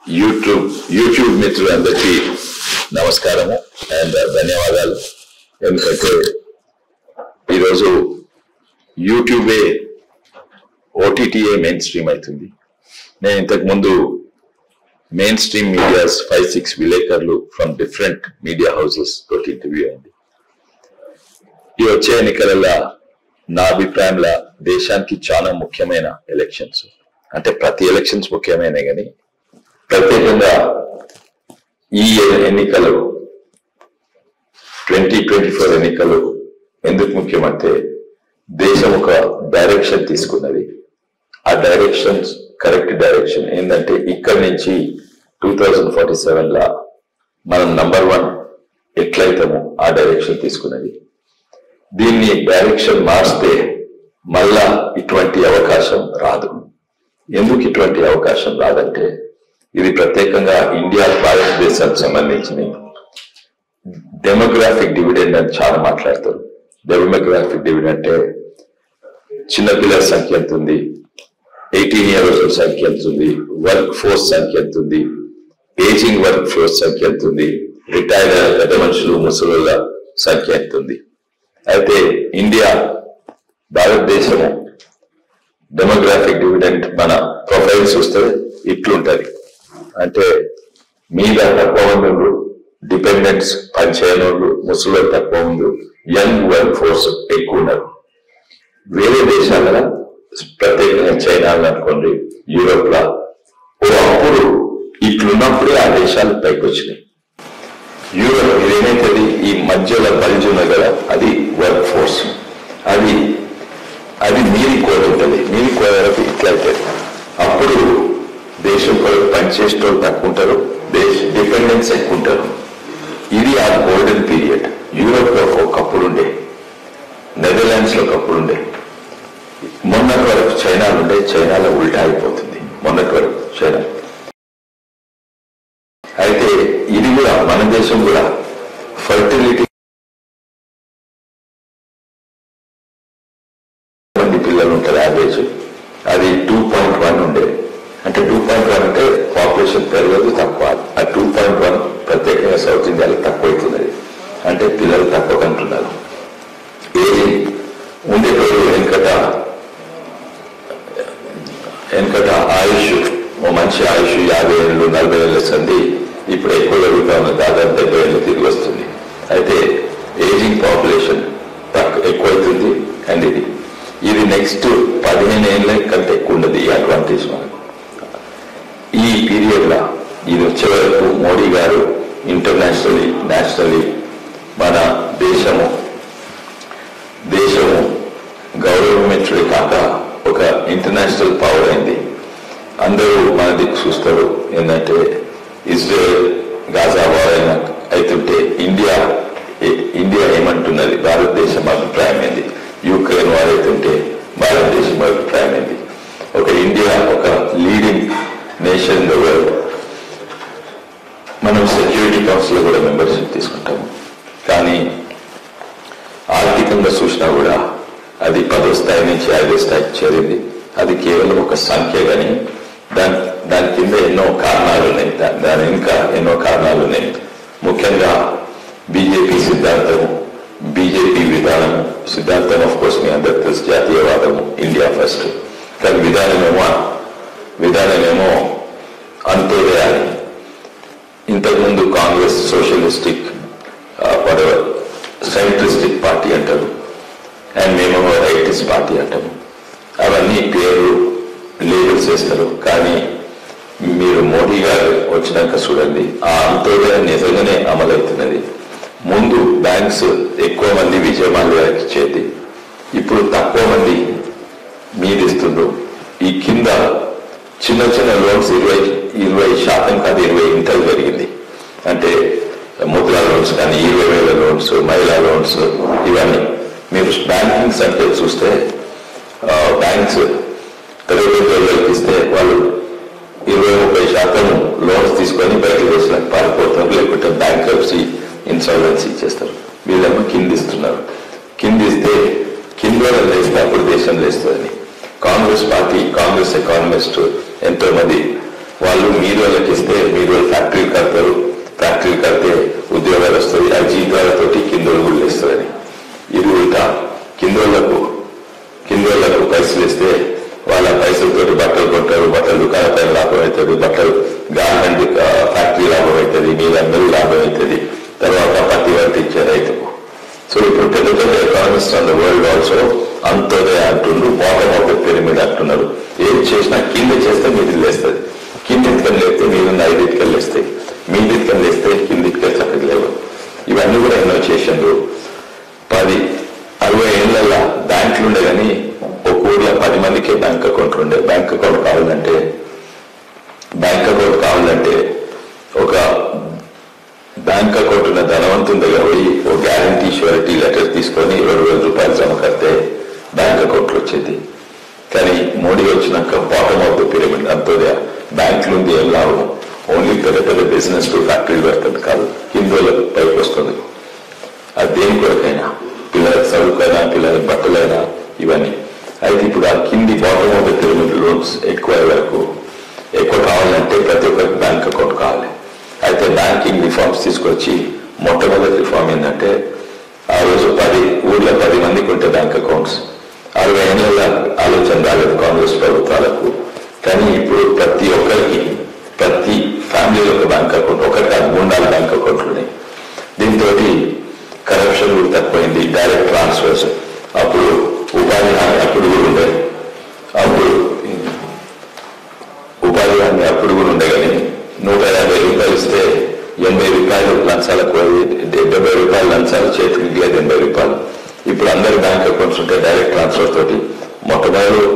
YouTube YouTube మిత్రులందరికీ నమస్కారము and ధన్యవాదాలు ఎందుకంటే ఈరోజు యూట్యూబే ఓటీటీఏ మెయిన్ స్ట్రీమ్ అవుతుంది నేను ఇంతకు ముందు mainstream medias five six విలేకరులు ఫ్రమ్ డిఫరెంట్ మీడియా హౌసెస్ తోటి ఇంటర్వ్యూ అయింది ఈ వచ్చే ఎన్నికలలో నా అభిప్రాయంలో దేశానికి చాలా ముఖ్యమైన ఎలక్షన్స్ అంటే ప్రతి ఎలక్షన్స్ ముఖ్యమైన కానీ ప్రత్యేకంగా ఈ ఎన్నికలు ట్వంటీ ట్వంటీ ఫోర్ ఎన్నికలు ఎందుకు ముఖ్యమంటే దేశం ఒక డైరెక్షన్ తీసుకున్నది ఆ డైరెక్షన్స్ కరెక్ట్ డైరెక్షన్ ఏంటంటే ఇక్కడి నుంచి టూ థౌజండ్ ఫార్టీ సెవెన్ లా మనం నంబర్ వన్ ఎట్లయితామో ఆ డైరెక్షన్ తీసుకున్నది దీన్ని డైరెక్షన్ మార్చితే మళ్ళా ఇటువంటి అవకాశం రాదు ఎందుకు ఇటువంటి అవకాశం రాదంటే ఇది ప్రత్యేకంగా ఇండియా భారతదేశానికి సంబంధించిన డెమోగ్రాఫిక్ డివిడెండ్ అని చాలా మాట్లాడతారు డెమోగ్రాఫిక్ డివిడెండ్ అంటే చిన్నపిల్లల సంఖ్య ఎంత ఉంది ఎయిటీన్ ఇయర్స్ సంఖ్య ఎంత ఉంది వర్క్ ఫోర్స్ సంఖ్య ఎంత ఉంది ఏజింగ్ వర్క్ ఫోర్స్ సంఖ్య ఎంత ఉంది రిటైర్డ్ పెద్ద మనుషులు ముసలుల సంఖ్య ఎంత ఉంది అయితే ఇండియా భారతదేశము డెమోగ్రాఫిక్ డివిడెంట్ మన ప్రొఫైల్ చూస్తే ఇట్లుంటది అంటే మీద తక్కువ మంది డిపెండెంట్స్ పనిచేయనోళ్ళు ముసలి తక్కువ ఉంది యంగ్ వర్క్ ఫోర్స్ ఎక్కువ ఉన్నారు వేరే దేశాల ప్రత్యేకంగా చైనా అనుకోండి యూరోప్ లా ఓ అప్పుడు ఇట్లున్నప్పుడే ఆ దేశాలు పైకి వచ్చినాయి యూరోప్ ఇదేమైతుంది ఈ మధ్యలో బల్జ్ ఉన్నది కదా అది వర్క్ ఫోర్స్ అది అది మీరి కోరుంటది మీరి కోరకు ఇట్లా అవుతుంది అప్పుడు దేశం కొరకు పనిచేసేటోళ్ళు తక్కువ ఉంటారు దేశ డిపెండెన్స్ ఎక్కువ ఉంటారు ఇది ఆ గోల్డెన్ పీరియడ్ యూరోప్ లో ఒకప్పుడు ఉండే నెదర్లాండ్స్ లో ఒకప్పుడు ఉండే మొన్నటి వరకు చైనాలో ఉండే చైనాలో ఉల్టా అయిపోతుంది మొన్నటి వరకు చైనా అయితే ఇది కూడా మన దేశం కూడా ఫర్టిలిటీ మంది పిల్లలు ఉంటారు యావరేజ్ అది టూ పాయింట్ వన్ ఉండే అంటే టూ పాయింట్ వన్ అంటే పాపులేషన్ పెరగదు తక్కువ ఆ టూ పాయింట్ వన్ ప్రత్యేకంగా సౌత్ ఇండియాలో తక్కువ అవుతున్నది అంటే పిల్లలు తక్కువ కంటున్నారు ఏది ఉండేటోళ్ళు వెనుకట వెనుకట ఆయుష్ ఓ మంచి ఆయుష్ యాభై ఏళ్ళు నలభై ఏళ్ళ సంది ఇప్పుడు ఎక్కువ జరుగుతా ఉంది దాదాపు డెబ్బై ఏళ్ళు తిరిగి వస్తుంది అయితే ఏజింగ్ పాపులేషన్ తక్కువ ఎక్కువైతుంది అండ్ ఇది ఇది నెక్స్ట్ పదిహేను ఏళ్ళ కంటే ఎక్కువ ఉండదు ఈ అడ్వాంటేజ్ మనకు ఈ పీరియడ్ లా ఇది వచ్చే వరకు మోడీ గారు ఇంటర్నేషనల్లీ నేషనల్లీ మన దేశము దేశము గవర్నమెంటరీ కాక ఒక ఇంటర్నేషనల్ పవర్ అయింది అందరూ మన దిక్కు చూస్తారు ఏంటంటే ఇజ్రాయెల్ గాజా వార్ అయినా అవుతుంటే ఇండియా ఇండియా ఏమంటున్నది భారతదేశం అభిప్రాయం ఏంది యూక్రెయిన్ వార్ అవుతుంటే భారతదేశం అభిప్రాయం ఏంది ఒక ఇండియా ఒక leading nation in the world మనం సెక్యూరిటీ కౌన్సిల్ కూడా మెంబర్షిప్ తీసుకుంటాము కానీ ఆర్థికంగా చూసినా కూడా అది పదో స్థాయి నుంచి ఐదో స్థాయికి చేరింది అది కేవలం ఒక సంఖ్య కానీ దాని దాని కింద ఎన్నో కారణాలు ఉన్నాయి దా- దాని ఇంకా ఎన్నో కారణాలు ఉన్నాయి ముఖ్యంగా బీజేపీ సిద్ధాంతము బీజేపీ విధానము సిద్ధాంతం ఆఫ్ కోర్స్ మీ అందరికి తెలుసు జాతీయవాదము ఇండియా ఫస్ట్ కానీ విధానమేమో విధానమేమో అంత్యోదయాన్ని ఇంతకుముందు కాంగ్రెస్ సోషలిస్టిక్ వడవర్ సెంట్రిస్టిక్ పార్టీ అంటారు అండ్ మేము రైటిస్ట్ పార్టీ అంటాము అవన్నీ పేరు లేబుల్స్ వేస్తారు కానీ మీరు మోడీ గారు వచ్చినాక చూడండి ఆ అంత్యోదయం నిజంగానే అమలవుతున్నది ముందు బ్యాంక్స్ ఎక్కువ మంది విజయమాల్యాకి ఇచ్చేది ఇప్పుడు తక్కువ మంది మీదిస్తుండ్రు ఈ కింద చిన్న చిన్న లోన్స్ ఇరవై ఇరవై శాతం కాదు ఇరవై ఇంతలు పెరిగింది అంటే ముద్రా లోన్స్ కానీ ఇరవై వేల లోన్స్ మహిళా లోన్స్ ఇవన్నీ మీరు బ్యాంకింగ్ సంఖ్య చూస్తే బ్యాంక్స్ తెలుగు ఇస్తే వాళ్ళు ఇరవై ముప్పై శాతం లోన్స్ తీసుకొని బయట దేశాలకు పారిపోతారు లేకుంటే బ్యాంక్ ఇన్సాల్వెన్సీ చేస్తారు వీళ్ళేమో కింద ఇస్తున్నారు కింద ఇస్తే కింద లేస్తే అప్పుడు దేశం లేస్తుందని కాంగ్రెస్ పార్టీ కాంగ్రెస్ ఎకానమిస్ట్ ఎంతో మంది వాళ్ళు మీరు వాళ్ళకి ఇస్తే గార్మెంట్ ఫ్యాక్టరీ లాభం అవుతుంది మీరందరూ లాభం అవుతుంది తర్వాత పత్తి వంటి ఇచ్చే రైతుకు సో ఇప్పుడు పెద్ద పెద్ద economist on the world also Antyodaya అంటుండ్రు బాటమ్ ఆఫ్ ద పిరమిడ్ అంటున్నారు ఏం చేసినా కింద చేస్తే మీది లేస్తుంది కింద ఇటుకలు లేస్తే మీద ఐదు ఇటుకలు లేస్తాయి మీద ఇటుకలు లేస్తే కింద ఇటుకలు చక్కగా లేవు ఇవన్నీ కూడా ఎన్నో చేసిండ్రు పది అరవై ఏళ్ళ బ్యాంకులు ఉండే కానీ ఒక ఊర్లో పది మందికి బ్యాంక్ అకౌంట్ ఉండే బ్యాంక్ అకౌంట్ కావాలంటే బ్యాంక్ అకౌంట్ కావాలంటే ఒక బ్యాంక్ అకౌంట్ ఉన్న ధనవంతుని దగ్గర పోయి ఒక గ్యారంటీ షూరిటీ లెటర్ తీసుకొని రెండు వేల రూపాయలు జమ కడితే బ్యాంక్ అకౌంట్లో వచ్చేది కానీ మోడీ వచ్చినాక bottom of the pyramid Antyodaya బ్యాంకులు ఉంది ఏం లాభం ఓన్లీ పెద్ద పెద్ద బిజినెస్ ఫ్యాక్టరీలు పెడుతుంది కాదు హిందువుల పైకి వస్తుంది అది దేని కొరకైనా పిల్లలకు చదువుకైనా పిల్లలకు బట్టలైనా ఇవన్నీ అయితే ఇప్పుడు ఆ కింది bottom of the pyramid loans ఎక్కువ వరకు ఎక్కువ కావాలంటే ప్రతి ఒక్కరికి బ్యాంక్ అకౌంట్ కావాలి అయితే బ్యాంకింగ్ రిఫార్మ్స్ తీసుకొచ్చి మొట్టమొదటి రిఫార్మ్ ఏంటంటే ఆ రోజు పది ఊర్లో పది మందికి ఉంటే బ్యాంక్ అకౌంట్స్ అరవై ఏళ్ళ ఆలోచన రాలేదు కాంగ్రెస్ ప్రభుత్వాలకు కానీ ఇప్పుడు ప్రతి ఒక్కరికి ప్రతి ఫ్యామిలీలో ఒక బ్యాంక్ అకౌంట్ ఒకటి కాదు మూడు నాలుగు బ్యాంక్ అకౌంట్లు ఉన్నాయి దీంతో కరప్షన్ కూడా తక్కువైంది డైరెక్ట్ ట్రాన్స్ఫర్స్ అప్పుడు ఉపాధి హామీ అప్పుడు కూడా ఉండేది అప్పుడు ఉపాధి హామీ అప్పుడు కూడా ఉండే కానీ నూట యాభై రూపాయలు ఇస్తే ఎనభై రూపాయలు లంచాలకు డెబ్బై రూపాయలు లంచాలు చేతికి లేదు ఎనభై రూపాయలు ఇప్పుడు అందరి బ్యాంక్ అకౌంట్స్ ఉంటే డైరెక్ట్ ట్రాన్స్ఫర్ తోటి మొట్టమొదటి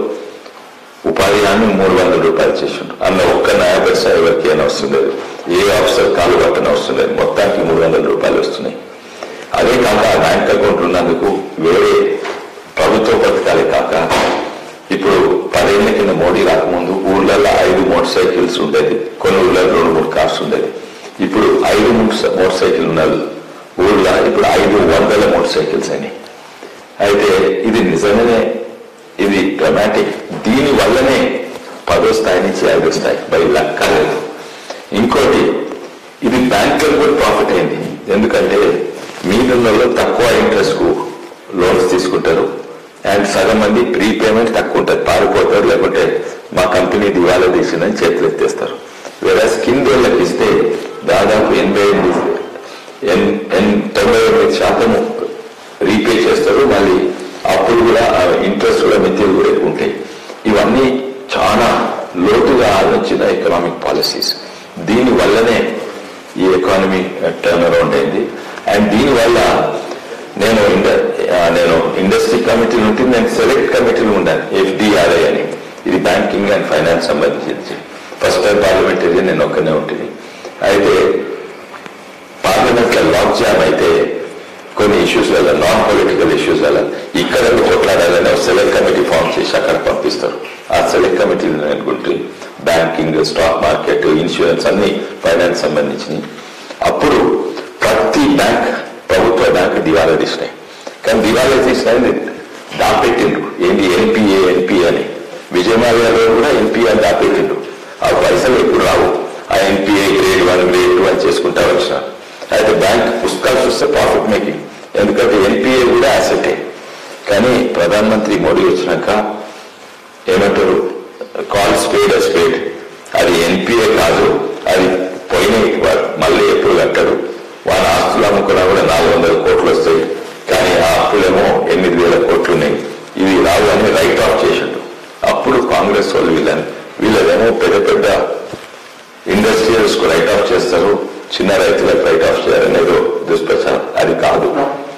ఉపాధి హామీ మూడు వందల రూపాయలు చేసిండు అన్న ఒక్క న్యాయపరిస ఎవరికి అయినా వస్తుండేది ఏ ఆఫీసర్ కాలు పట్టన వస్తుండేది మొత్తానికి మూడు వందల రూపాయలు వస్తున్నాయి అదే కాక ఆ బ్యాంక్ అకౌంట్ ఉన్నందుకు వేరే ప్రభుత్వ పథకాలే కాక ఇప్పుడు పదేళ్ల కింద మోడీ రాకముందు ఊర్లలో ఐదు మోటార్ సైకిల్స్ ఉండేది కొన్ని ఊర్లలో రెండు మూడు కార్స్ ఉండేది ఇప్పుడు ఐదు మోటార్ సైకిల్ ఉన్నది ఊర్లో ఇప్పుడు ఐదు వందల మోటార్ సైకిల్స్ అయినాయి అయితే ఇది నిజంగానే ఇది డ్రమాటిక్ దీని వల్లనే పదో స్థాయి నుంచి ఐదో స్థాయి బై లక్క లేదు ఇంకోటి ఇది బ్యాంకులకు కూడా ప్రాఫిట్ అయింది ఎందుకంటే మీదున్న తక్కువ ఇంట్రెస్ట్ కు లోన్స్ తీసుకుంటారు అండ్ సగం మంది ప్రీపేమెంట్ తక్కువ ఉంటుంది పారిపోతారు లేకుంటే మా కంపెనీ దివాలా తీసిందని చేతులు ఎత్తేస్తారు వేరే స్కిన్ వాళ్ళకి ఇస్తే దాదాపు ఎనభై ఎనిమిది ఎన్- ఎన్- తొంభై ఎనిమిది శాతము రీపే చేస్తారు మళ్ళీ అప్పుడు కూడా ఇంట్రెస్ట్ కూడా మిత్రులు కూడా ఎక్కువ ఉంటాయి ఇవన్నీ చాలా లోతుగా ఆలోచించిన ఎకనామిక్ పాలసీస్ దీని వల్లనే ఈ ఎకానమీ టర్న్ అరౌండ్ అయింది అండ్ దీనివల్ల నేను ఇండ- ఆ, నేను ఇండస్ట్రీ కమిటీలు ఉంటే నేను సెలెక్ట్ కమిటీలు ఉన్నాను ఎఫ్డిఆర్ఐ అని ఇది బ్యాంకింగ్ అండ్ ఫైనాన్స్ సంబంధించి ఫస్ట్ టైం పార్లమెంటరీ నేను ఒక్కనే ఉంటుంది అయితే పార్లమెంట్ లో లాక్ జామ్ అయితే కొన్ని ఇష్యూస్ వల్ల నాన్ పొలిటికల్ ఇష్యూస్ వల్ల ఇక్కడ కొట్లాడాలని ఒక సెలెక్ట్ కమిటీ ఫామ్ చేసి అక్కడ పంపిస్తారు ఆ సెలెక్ట్ కమిటీలు అనుకుంటే బ్యాంకింగ్ స్టాక్ మార్కెట్ ఇన్సూరెన్స్ అన్ని ఫైనాన్స్ సంబంధించినవి అప్పుడు ప్రతి బ్యాంక్ ప్రభుత్వ బ్యాంక్ దివాలా తీసినాయి కానీ దివాలా తీసినాయి దాపెట్టిండు ఏంటి ఎన్పిఏ ఎన్పిఏ అని విజయమాల్యా గారు కూడా ఎన్పిఏ అని దాపెట్టిండు ఆ పైసలు ఎప్పుడు రావు ఆ NPA grade one grade two అని చేసుకుంటా వచ్చిన అయితే బ్యాంక్ పుస్తకాలు చూస్తే ప్రాఫిట్ మేకింగ్ ఎందుకంటే ఎన్పిఏ కూడా అసెటే కానీ ప్రధానమంత్రి మోడీ వచ్చినాక ఏమంటారు కాల్ స్పేడ్ స్పేడ్ అది ఎన్పిఏ కాదు అది పోయిన మళ్ళీ ఎప్పుడు కట్టడు వాళ్ళ ఆస్తులు అమ్ముకున్నా కూడా నాలుగు వందల కోట్లు వస్తాయి కానీ ఆ అప్పులేమో ఎనిమిది వేల కోట్లు ఉన్నాయి ఇవి రావు అని రైట్ ఆఫ్ చేసిండు అప్పుడు కాంగ్రెస్ వాళ్ళు వీళ్ళని వీళ్ళదేమో పెద్ద పెద్ద ఇండస్ట్రియల్స్ కు రైట్ ఆఫ్ చేస్తారు చిన్న రైతులకు రైట్ ఆఫ్ చేయాలనేదో దుష్ప్రచారం అది కాదు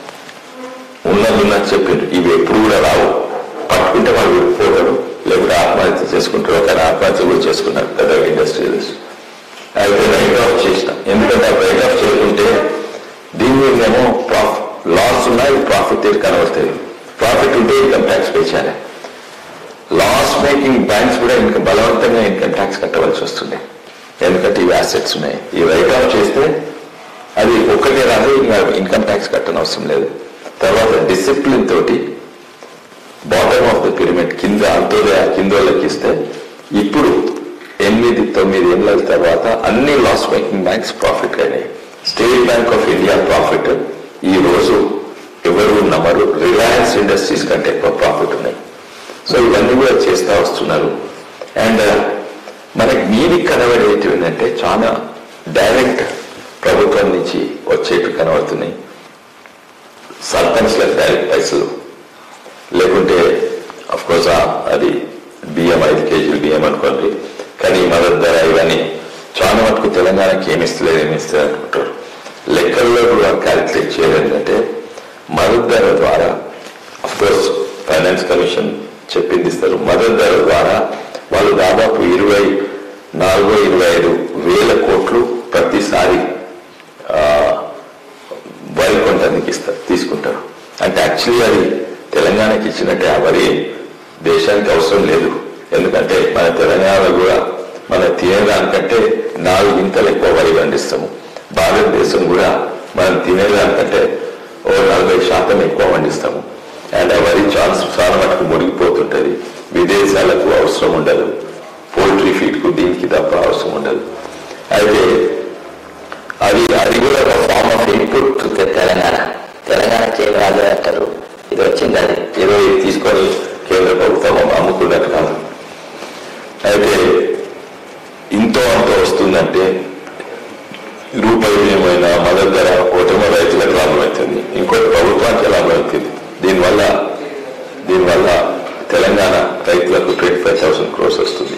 ఉన్నది ఉన్నది చెప్పిండు ఇవి ఎప్పుడు కూడా రావు పట్టుకుంటే వాడు విడిపోతాడు లేకపోతే ఆత్మహత్య చేసుకుంటారు ఒక ఆత్మహత్య కూడా చేసుకున్నారు పెద్ద ఇండస్ట్రియల్స్ అయితే రైట్ ఆఫ్ చేసిన ఎందుకంటే ఆ రైట్ ఆఫ్ చేసుకుంటే దీని మీదేమో ప్రాఫిట్ లాస్ ఉన్నాయి ప్రాఫిట్ కనబడతాయి ప్రాఫిట్ ఉంటే ఇన్కమ్ ట్యాక్స్ పే చేయాలి లాస్ మేకింగ్ బ్యాంక్స్ కూడా ఇన్కమ్ బలవంతంగా ఇన్కమ్ ట్యాక్స్ కట్టవలసి వస్తుంది ఎందుకంటే ఇవి అసెట్స్ ఉన్నాయి ఈ రైట్ ఆఫ్ చేస్తే అది ఒక్కటే రాదు ఇంకా ఇన్కమ్ ట్యాక్స్ కట్టనవసరం అవసరం లేదు తర్వాత డిసిప్లిన్ తోటి బాటమ్ ఆఫ్ ద పిరమిడ్ కింద అంతోదయ కింద వాళ్ళకి ఇస్తే ఇప్పుడు ఎనిమిది తొమ్మిది ఏళ్ళ తర్వాత అన్ని లాస్ మేకింగ్ బ్యాంక్స్ ప్రాఫిట్ అయినాయి State Bank of India profit ఈ రోజు ఎవరు నమ్మరు రిలయన్స్ ఇండస్ట్రీస్ కంటే ఎక్కువ ప్రాఫిట్ ఉన్నాయి సో ఇవన్నీ కూడా చేస్తా వస్తున్నారు అండ్ మనకి మీది కనబడేటివి ఏంటంటే చాలా డైరెక్ట్ ప్రభుత్వం నుంచి వచ్చేటివి కనబడుతున్నాయి సర్పంచ్లకు డైరెక్ట్ పైసలు లేకుంటే అఫ్ కోర్స్ అది బియ్యం ఐదు కేజీలు బియ్యం అనుకోండి కానీ ఈ మద్దతు ధర ఇవన్నీ చాలా మటుకు తెలంగాణకి ఏమి ఇస్తలేదు ఏమి ఇస్తుంది అనుకుంటారు లెక్కల్లో కూడా క్యాలిక్యులేట్ చేయాలంటే మద్దతు ధర ద్వారా అఫ్ కోర్స్ ఫైనాన్స్ కమిషన్ చెప్పింది ఇస్తారు మద్దతు ధర ద్వారా వాళ్ళు దాదాపు ఇరవై నాలుగు ఇరవై ఐదు వేల కోట్లు ప్రతిసారి ఆ, వరి కొనడానికి ఇస్తారు తీసుకుంటారు అంటే యాక్చువల్లీ అది తెలంగాణకి ఇచ్చినట్టే ఆ వరి దేశానికి అవసరం లేదు ఎందుకంటే మన తెలంగాణలో కూడా మన తినేదానికంటే నాలుగు ఇంతలు ఎక్కువ వరి పండిస్తాము భారతదేశం కూడా మనం తినేదానికంటే ఓ నలభై శాతం ఎక్కువ పండిస్తాము అండ్ ఆ వరి ఛాన్స్ చాలా మటుకు మునిగిపోతుంటది విదేశాలకు అవసరం ఉండదు పోల్ట్రీ ఫీడ్కు దీనికి తప్ప అవసరం ఉండదు అయితే అది అది కూడా ఒక form of input to Telangana Telangana చేయని రాజు అంటారు ఇది వచ్చింది అది ఏదో ఇది తీసుకొని కేంద్ర ప్రభుత్వం అమ్ముకున్నట్టు కాదు అయితే ఇంతో అంత వస్తుందంటే రూపాయి ఏమైనా మద్దతు ధర ఒకటేమో రైతులకు లాభం అవుతుంది ఇంకోటి ప్రభుత్వానికి లాభం అవుతుంది దీనివల్ల దీనివల్ల తెలంగాణ రైతులకు ట్వంటీ ఫైవ్ థౌసండ్ క్రోర్స్ వస్తుంది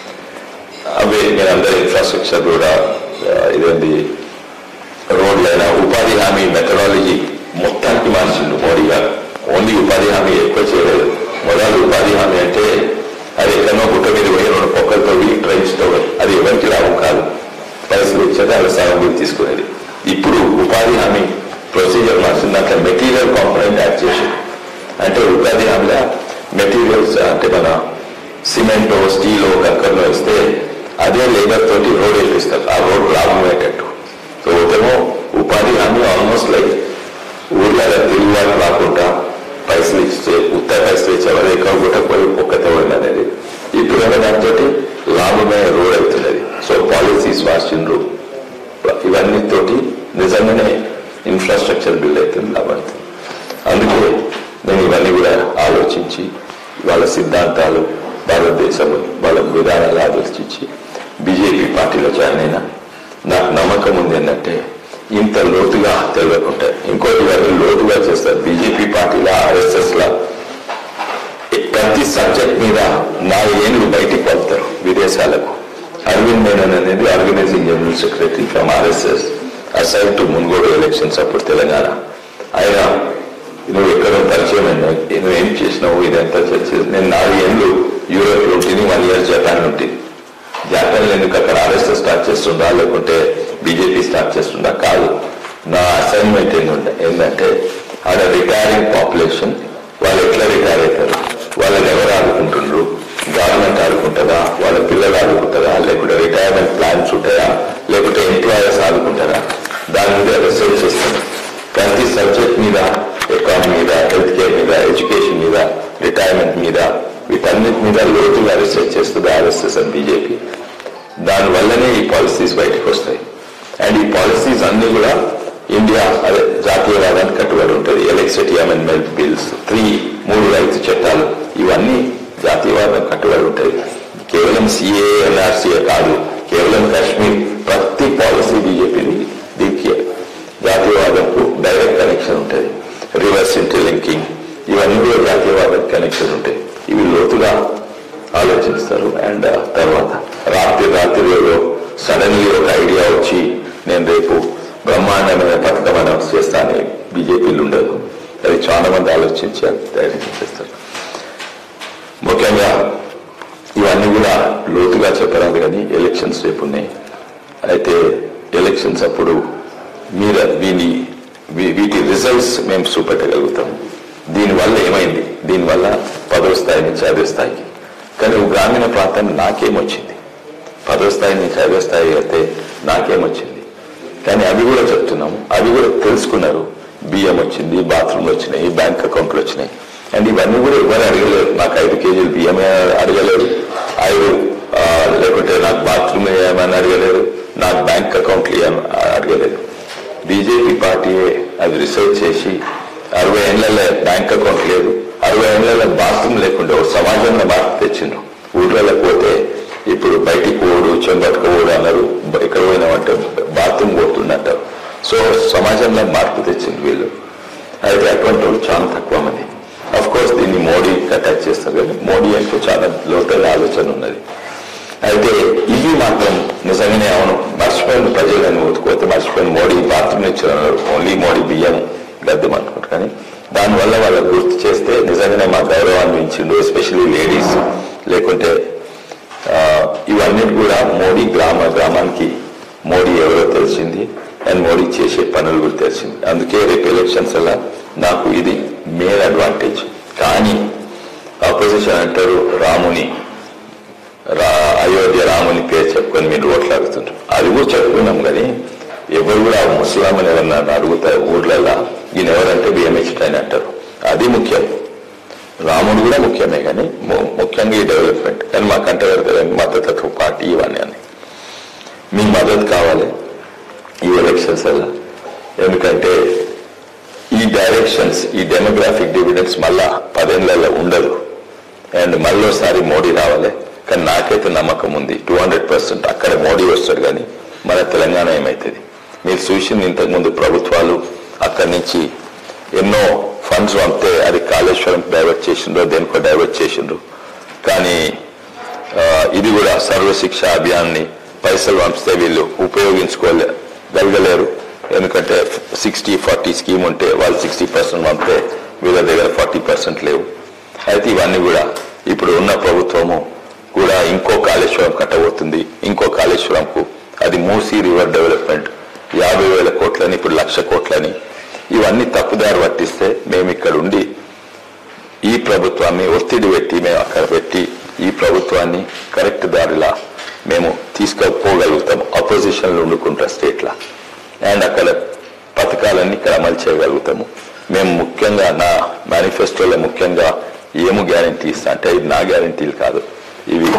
అవి నేను అందరి ఇన్ఫ్రాస్ట్రక్చర్ కూడా ఆ, ఇదేంటి రోడ్లైనా ఉపాధి హామీ మెథడాలజీ మొత్తానికి మార్చిండు మోడీ గారు ఓన్లీ ఉపాధి హామీ ఎక్కువ చేయలేదు మొదలు ఉపాధి హామీ అంటే అది ఎక్కడో గుట్ట మీద పోయి రెండు పొక్కలతో ట్రైన్స్ తో అది ఎవరికి లాభం కాదు పైసలు ఇచ్చేది అలా సగం మీరు తీసుకునేది ఇప్పుడు ఉపాధి హామీ ప్రొసీజర్ మార్చింది దాంట్లో మెటీరియల్ కాంపనెంట్ యాడ్ చేసి అంటే ఉపాధి హామీలో మెటీరియల్స్ అంటే మన సిమెంట్ స్టీల్ కక్కర్లో ఇస్తే అదే లేబర్ తోటి రోడ్ వేపిస్తారు ఆ రోడ్ లాభం అయ్యేటట్టు సో ఉదయమో ఉపాధి హామీ ఆల్మోస్ట్ లైక్ ఊర్లలో తిరుగుబాటు రాకుండా పైసలు ఇచ్చే ఉత్త పైసలు ఇచ్చేవారు ఎక్కువ గుట్టపోయి ఒక్కతే అనేది ఇప్పుడు దాంతో లాభమే రోడ్ అవుతున్నది సో పాలసీస్ మార్చిండ్రు ఇవన్నీ తోటి నిజంగానే ఇన్ఫ్రాస్ట్రక్చర్ బిల్డ్ అవుతుంది లాభడుతుంది అందుకే నేను ఇవన్నీ కూడా ఆలోచించి వాళ్ళ సిద్ధాంతాలు భారతదేశం వాళ్ళ విధానాలు ఆలోచించి బీజేపీ పార్టీలో జాయిన్ అయినా నాకు నమ్మకం ఉంది ఏంటంటే ఇంత లోతుగా తెలియకుంటాయి ఇంకోటి ఇవన్నీ లోతుగా చేస్తారు బీజేపీ పార్టీలో ఆర్ఎస్ఎస్ లా ప్రతి సబ్జెక్ట్ మీద నాలుగేళ్ళు బయటికి వెళ్తారు విదేశాలకు అరవింద్ మేనన్ అనేది organizing general secretary from RSS aside to Munugode elections అప్పుడు తెలంగాణ ఆయన నువ్వు ఎక్కడో పరిచయం అయినా నువ్వు ఏం చేసినావు ఇదంతా చేసి నేను నాలుగేళ్ళు యూరోప్ లో ఉంటుంది వన్ ఇయర్ జపాన్ ఉంటుంది జాతరలు ఎందుకు అక్కడ ఆర్ఎస్ఎస్ స్టార్ట్ చేస్తుందా లేకుంటే బీజేపీ స్టార్ట్ చేస్తుందా కాదు నా అసైన్మెంట్ ఏంటంటే ఏంటంటే ఆడ రిటైరింగ్ పాపులేషన్ వాళ్ళు ఎట్లా రిటైర్ అవుతారు వాళ్ళని ఎవరు ఆడుకుంటుండ్రు గవర్నమెంట్ ఆడుకుంటుందా వాళ్ళ పిల్లలు ఆడుకుంటారా లేకుంటే రిటైర్మెంట్ ప్లాన్స్ ఉంటాయా లేకుంటే ఎంప్లాయర్స్ ఆడుకుంటారా దాని మీద రీసెర్చ్ చేస్తాను ప్రతి సబ్జెక్ట్ మీద ఎకానమీ మీద హెల్త్ కేర్ మీద ఎడ్యుకేషన్ మీద రిటైర్మెంట్ మీద వీటన్నిటి మీద లోతుగా రీసెర్చ్ చేస్తుంది ఆర్ఎస్ఎస్ అండ్ బీజేపీ దానివల్లనే ఈ పాలసీస్ బయటకు వస్తాయి అండ్ ఈ పాలసీస్ అన్ని కూడా ఇండియా అదే జాతీయవాదానికి కట్టుబడి ఉంటుంది ఎలక్ట్రిసిటీ అమెండ్మెంట్ బిల్స్ త్రీ మూడు రైతు చట్టాలు ఇవన్నీ జాతీయవాదం కట్టుబడి ఉంటాయి కేవలం సిఏ ఎన్ఆర్సీఏ కాదు కేవలం కాశ్మీర్ ప్రతి పాలసీ బీజేపీది దీనికి జాతీయవాదంకు డైరెక్ట్ కనెక్షన్ ఉంటుంది రివర్స్ ఇంటర్లింకింగ్ ఇవన్నీ కూడా జాతీయవాదం కనెక్షన్ ఉంటాయి ఇవి లోతుగా ఆలోచిస్తారు అండ్ తర్వాత రాత్రి రాత్రిలో సడన్లీ ఒక ఐడియా వచ్చి నేను రేపు బ్రహ్మాండమైన పథకం అనౌన్స్ చేస్తానని బీజేపీలు ఉండదు అది చాలా మంది ఆలోచించి ధైర్యం చేస్తారు ముఖ్యంగా ఇవన్నీ కూడా లోతుగా చెప్పరాదు కానీ ఎలక్షన్స్ రేపు ఉన్నాయి అయితే ఎలక్షన్స్ అప్పుడు మీరు దీని వీ- వీటి రిజల్ట్స్ మేము చూపెట్టగలుగుతాం దీనివల్ల ఏమైంది దీనివల్ల పదో స్థాయి నుంచి ఐదో స్థాయికి కానీ ఓ గ్రామీణ ప్రాంతాన్ని నాకేమొచ్చింది పదో స్థాయి నుంచి ఐదో స్థాయి అయితే నాకేమొచ్చింది కానీ అవి కూడా చెప్తున్నాము అవి కూడా తెలుసుకున్నారు బియ్యం వచ్చింది బాత్రూమ్లు వచ్చినాయి బ్యాంక్ అకౌంట్లు వచ్చినాయి అండ్ ఇవన్నీ కూడా ఎవరు అడగలేరు నాకు ఐదు కేజీలు బియ్యమే అడగలేరు ఐదు ఆ, లేకుంటే నాకు బాత్రూమ్ ఏమని అడగలేరు నాకు బ్యాంక్ అకౌంట్లు ఏమని అడగలేదు బీజేపీ పార్టీ అది రీసెర్చ్ చేసి అరవై ఏళ్ళ బ్యాంక్ అకౌంట్ లేదు అరవై ఏళ్ళ బాత్రూమ్ లేకుండా ఒక సమాజంలో మార్పు తెచ్చిండ్రు ఊర్లలో పోతే ఇప్పుడు బయటికి పోడు చెంబట్టుకు పోడు అన్నారు బ- ఎక్కడ పోయినామంటే బాత్రూమ్ పోతుందంటారు సో సమాజంలో మార్పు తెచ్చింది వీళ్ళు అయితే అటువంటి వాళ్ళు చాలా తక్కువ మంది అఫ్ కోర్స్ దీన్ని మోడీ అటాచ్ చేస్తారు కానీ మోడీ అంటే చాలా లోతైన ఆలోచన ఉన్నది అయితే ఇది మాత్రం నిజంగానే అవును మర్చిపోయిన ప్రజలను ఉతుకోతే మర్చిపోయిన మోడీ బాత్రూమ్ ఇచ్చారు ఓన్లీ మోడీ బియ్యం గద్దం అనుకుంటారు కానీ దానివల్ల వాళ్ళకి గుర్తు చేస్తే నిజంగానే మా గౌరవాన్ని ఇచ్చిండు ఎస్పెషల్లీ లేడీస్ లేకుంటే ఆ, ఇవన్నీ కూడా మోడీ గ్రామ గ్రామానికి మోడీ ఎవరో తెలిసింది అండ్ మోడీ చేసే పనులు కూడా తెలిసింది అందుకే రేపు ఎలక్షన్స్ అలా నాకు ఇది మెయిన్ అడ్వాంటేజ్ కానీ ఆపోజిషన్ అంటారు రాముని రా అయోధ్య రాముని పేరు చెప్పుకొని మీరు ఓట్లాడుతుంటారు అది కూడా చెప్పుకున్నాం కానీ ఎవరు కూడా ఆ ముసలామని ఎవరన్నా అడుగుతారు ఊర్లలో ఈయన ఎవరంటే బిఎంహెచ్ అని అంటారు అది ముఖ్యం రాముడు కూడా ముఖ్యమే కానీ ము- ముఖ్యంగా ఈ డెవలప్మెంట్ కానీ మాకు అంటారు మద్దతు పార్టీ ఇవన్నీ అని మీ మద్దతు కావాలి ఈ ఎలక్షన్స్ వల్ల ఎందుకంటే ఈ డైరెక్షన్స్ ఈ డెమోగ్రాఫిక్ డివిడెన్స్ మళ్ళా పదేళ్లలో ఉండదు అండ్ మళ్ళీసారి మోడీ రావాలి కానీ నాకైతే నమ్మకం ఉంది టూ హండ్రెడ్ పర్సెంట్ అక్కడ మోడీ వస్తాడు కానీ మన తెలంగాణ ఏమవుతుంది మీరు చూసింది ఇంతకుముందు ప్రభుత్వాలు అక్కడి నుంచి ఎన్నో ఫండ్స్ పంపితే అది కాళేశ్వరం డైవర్ట్ చేసిండ్రో దేనికో డైవర్ట్ చేసిండ్రు కానీ ఆ, ఇది కూడా సర్వశిక్ష అభియాన్ని పైసలు పంపిస్తే వీళ్ళు ఉపయోగించుకోగలగలేరు ఎందుకంటే సిక్స్టీ ఫార్టీ స్కీమ్ ఉంటే వాళ్ళు సిక్స్టీ పర్సెంట్ పంపితే వీళ్ళ దగ్గర ఫార్టీ పర్సెంట్ లేవు అయితే ఇవన్నీ కూడా ఇప్పుడు ఉన్న ప్రభుత్వము కూడా ఇంకో కాళేశ్వరం కట్టబోతుంది ఇంకో కాళేశ్వరంకు అది మూసీ రివర్ డెవలప్మెంట్ యాభై వేల కోట్లని ఇప్పుడు లక్ష కోట్లని ఇవన్నీ తప్పుదారి పట్టిస్తే మేము ఇక్కడ ఉండి ఈ ప్రభుత్వాన్ని ఒత్తిడి పెట్టి మేము అక్కడ పెట్టి ఈ ప్రభుత్వాన్ని కరెక్ట్ దారిలా మేము తీసుకుపోగలుగుతాం అపోజిషన్లో ఉండుకుంటా స్టేట్లా అండ్ అక్కడ పథకాలన్నీ ఇక్కడ అమలు చేయగలుగుతాము మేము ముఖ్యంగా నా మేనిఫెస్టోలో ముఖ్యంగా ఏము గ్యారంటీ ఇస్తా అంటే ఇది నా గ్యారంటీలు కాదు ఇవి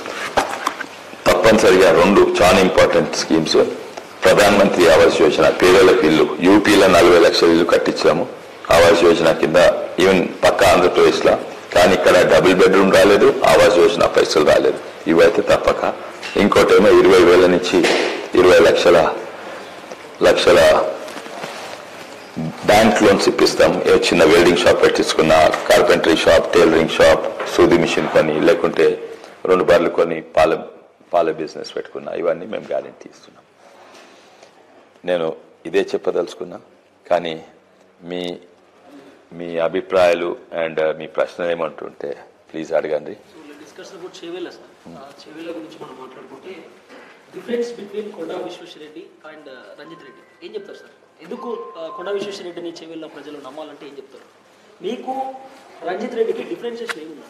తప్పనిసరిగా రెండు చాలా ఇంపార్టెంట్ స్కీమ్స్ ప్రధాన మంత్రి ఆవాస్ యోజన పేదలకు ఇల్లు యూపీలో నలభై లక్షల ఇల్లు కట్టించాము ఆవాస్ యోజన కింద ఈవెన్ పక్క ఆంధ్రప్రదేశ్ లో కానీ ఇక్కడ డబుల్ బెడ్రూమ్ రాలేదు ఆవాస్ యోజన పైసలు రాలేదు ఇవైతే తప్పక ఇంకోటేమో ఇరవై వేల నుంచి ఇరవై లక్షల లక్షల బ్యాంక్ లోన్స్ ఇప్పిస్తాం ఏ చిన్న వెల్డింగ్ షాప్ పెట్టించుకున్న కార్పెంటరీ షాప్ టైలరింగ్ షాప్ సూది మిషన్ కొని లేకుంటే రెండు బర్రెలు కొని పాల పాల బిజినెస్ పెట్టుకున్నా ఇవన్నీ మేము గ్యారంటీ ఇస్తున్నాం నేను ఇదే చెప్పదలుచుకున్నా కానీ మీ మీ అభిప్రాయాలు అండ్ మీ ప్రశ్నలు ఏమంటుంటే ప్లీజ్ అడగండి so discussion about Chevella sir ఆ చేవేళ్ళ గురించి మనం మాట్లాడుకుంటే difference between Konda Vishweshwar Reddy and Ranjith Reddy ఏం చెప్తారు సార్ ఎందుకు ఆ, కొండా విశ్వేశ్వరరెడ్డిని చేవేళ్ళ ప్రజలు నమ్మాలంటే ఏం చెప్తారు మీకు రంజిత్ రెడ్డికి డిఫరెన్షియేషన్ ఏముంది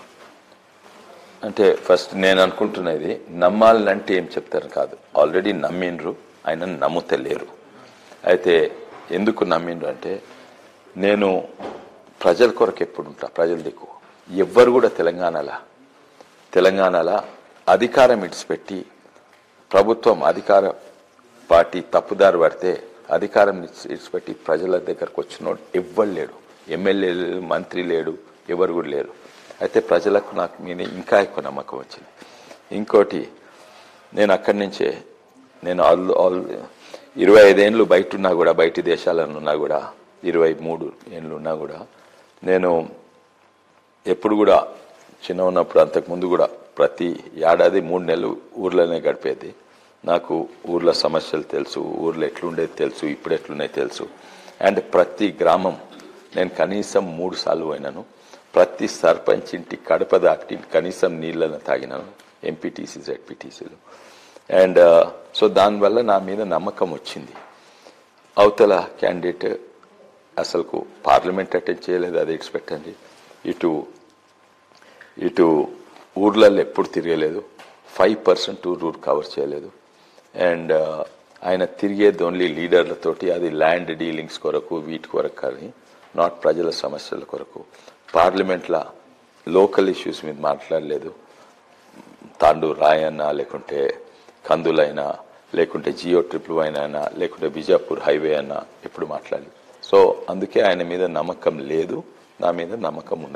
అంటే ఫస్ట్ నేను అనుకుంటున్నది నమ్మాలంటే ఏం చెప్తారు కాదు ఆల్రెడీ నమ్మిండ్రు ఆయన నమ్ముతలేరు అయితే ఎందుకు నమ్మిండ్రు అంటే నేను ప్రజల కొరకు ఎప్పుడు ఉంటా ప్రజల దిక్కు ఎవ్వరు కూడా తెలంగాణలో తెలంగాణలో అధికారం ఇడిచిపెట్టి ప్రభుత్వం అధికార పార్టీ తప్పుదారి పడితే అధికారం ఇడిచి- ఇడిచిపెట్టి ప్రజల దగ్గరకు వచ్చినోడు ఎవ్వరు లేడు ఎమ్మెల్యే లేడు మంత్రి లేడు ఎవరు కూడా లేరు అయితే ప్రజలకు నాకు మీద ఇంకా ఎక్కువ నమ్మకం వచ్చింది ఇంకోటి నేను అక్కడి నుంచే నేను ఆల్ ఆల్ ఇరవై ఐదేళ్ళు బయట ఉన్నా కూడా బయటి దేశాలను ఉన్నా కూడా ఇరవై మూడు ఏళ్ళు ఉన్నా కూడా నేను ఎప్పుడు కూడా చిన్న ఉన్నప్పుడు అంతకు ముందు కూడా ప్రతి ఏడాది మూడు నెలలు ఊర్లోనే గడిపేది నాకు ఊర్లో సమస్యలు తెలుసు ఊర్లో ఎట్లుండేది తెలుసు ఇప్పుడు ఎట్లున్నాయి తెలుసు అండ్ ప్రతి గ్రామం నేను కనీసం మూడు సార్లు పోయినాను ప్రతి సర్పంచ్ ఇంటి కడప దాటి కనీసం నీళ్ళను తాగినాను ఎంపీటీసీ జెడ్పీటీసీలు అండ్ సో దానివల్ల నా మీద నమ్మకం వచ్చింది అవతల క్యాండిడేట్ అసలుకు పార్లమెంట్ అటెండ్ చేయలేదు అది ఇడిచిపెట్టండి ఇటు ఇటు ఊర్లలో ఎప్పుడు తిరగలేదు ఫైవ్ పర్సెంట్ ఊరు కవర్ చేయలేదు అండ్ ఆయన తిరిగేది ఓన్లీ లీడర్లతోటి అది ల్యాండ్ డీలింగ్స్ కొరకు వీటి కొరకు కానీ నాట్ ప్రజల సమస్యల కొరకు పార్లమెంట్లో లోకల్ ఇష్యూస్ మీద మాట్లాడలేదు తాండూ రాయన్న లేకుంటే కందులైనా లేకుంటే జియో ట్రిపుల్ వైన్ అయినా లేకుంటే బిజాపూర్ హైవే అయినా ఎప్పుడు మాట్లాడలేదు సో అందుకే ఆయన మీద నమ్మకం లేదు నా మీద నమ్మకం ఉన్నది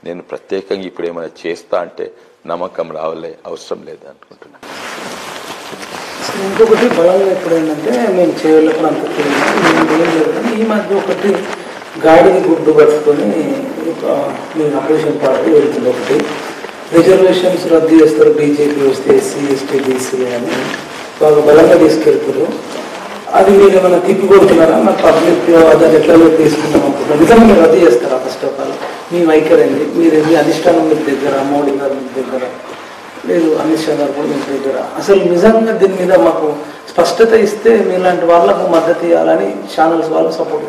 నేను ప్రత్యేకంగా ఇప్పుడు ఏమైనా చేస్తా అంటే నమ్మకం రావాలే అవసరం లేదు అనుకుంటున్నాను ఇంకొకటి బలంగా ఇప్పుడు ఏంటంటే మేము చేయలేకుండా అంత తెలియదు మేము ఏం లేదు కానీ ఈ మధ్య ఒకటి గాడిని గుడ్డు పట్టుకొని ఒక మేము అపోజిషన్ పార్టీ వెళ్తుంది ఒకటి రిజర్వేషన్స్ రద్దు చేస్తారు బీజేపీ వస్తే ఎస్సీ ఎస్టీ బీసీ అని బాగా బలంగా తీసుకెళ్తారు అది మీరు ఏమైనా తిప్పి కొడుతున్నారా మా పబ్లిక్ దాన్ని ఎట్లా తీసుకుంటాం అనుకుంటున్నాం నిజంగా మీరు రద్దు చేస్తారా ఫస్ట్ ఆఫ్ ఆల్ మీ వైఖరి ఏంటి మీరు మీ అధిష్టానం మీ దగ్గర మోడీ గారు మీ దగ్గర లేదు అమిత్ షా గారు కూడా మీ దగ్గర అసలు నిజంగా దీని మీద మాకు స్పష్టత ఇస్తే మీలాంటి వాళ్ళకు మద్దతు ఇవ్వాలని ఛానల్స్ వాళ్ళు సపోర్ట్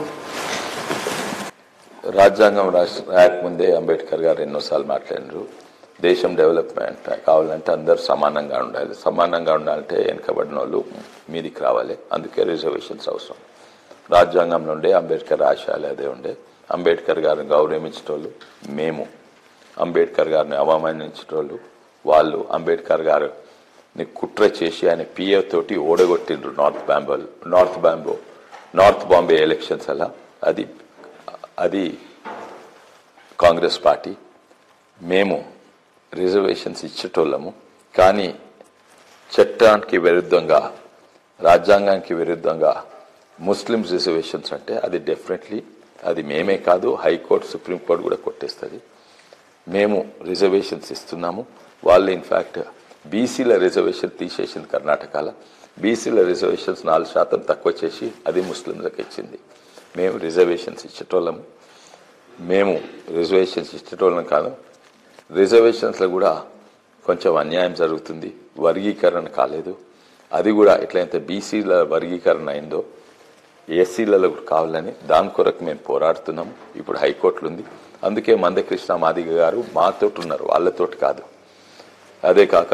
రాజ్యాంగం రాష్ట్ర రాకముందే అంబేద్కర్ గారు ఎన్నోసార్లు మాట్లాడినారు దేశం డెవలప్మెంట్ కావాలంటే అందరు సమానంగా ఉండాలి సమానంగా ఉండాలంటే వెనుకబడిన వాళ్ళు మీదికి రావాలి అందుకే రిజర్వేషన్స్ అవసరం రాజ్యాంగం నుండే అంబేద్కర్ ఆశయాలు అదే ఉండే అంబేద్కర్ గారిని గౌరవించేటోళ్ళు మేము అంబేద్కర్ గారిని అవమానించేటోళ్ళు వాళ్ళు అంబేద్కర్ గారిని కుట్ర చేసి ఆయన పిఏ తోటి ఓడగొట్టిండ్రు north Bombay north Bombay north Bombay elections అలా అది అది కాంగ్రెస్ పార్టీ మేము రిజర్వేషన్స్ ఇచ్చేటోళ్ళము కానీ చట్టానికి విరుద్ధంగా రాజ్యాంగానికి విరుద్ధంగా ముస్లిమ్స్ రిజర్వేషన్స్ అంటే అది డెఫినెట్లీ అది మేమే కాదు హైకోర్టు సుప్రీంకోర్టు కూడా కొట్టేస్తుంది మేము రిజర్వేషన్స్ ఇస్తున్నాము వాళ్ళు ఇన్ఫ్యాక్ట్ బీసీల రిజర్వేషన్ తీసేసింది కర్ణాటకలో బీసీల రిజర్వేషన్స్ నాలుగు శాతం తక్కువ చేసి అది ముస్లింలకు ఇచ్చింది మేము రిజర్వేషన్స్ ఇచ్చేటోళ్ళము మేము రిజర్వేషన్స్ ఇచ్చేటోళ్ళం కాదు రిజర్వేషన్స్లో కూడా కొంచెం అన్యాయం జరుగుతుంది వర్గీకరణ కాలేదు అది కూడా ఎట్లయితే బీసీల వర్గీకరణ అయిందో ఎస్సీలలో కూడా కావాలని దాని కొరకు మేము పోరాడుతున్నాం ఇప్పుడు హైకోర్టులో ఉంది అందుకే మందకృష్ణ మాదిగ గారు మాతోటి ఉన్నారు వాళ్ళతోటి కాదు అదే కాక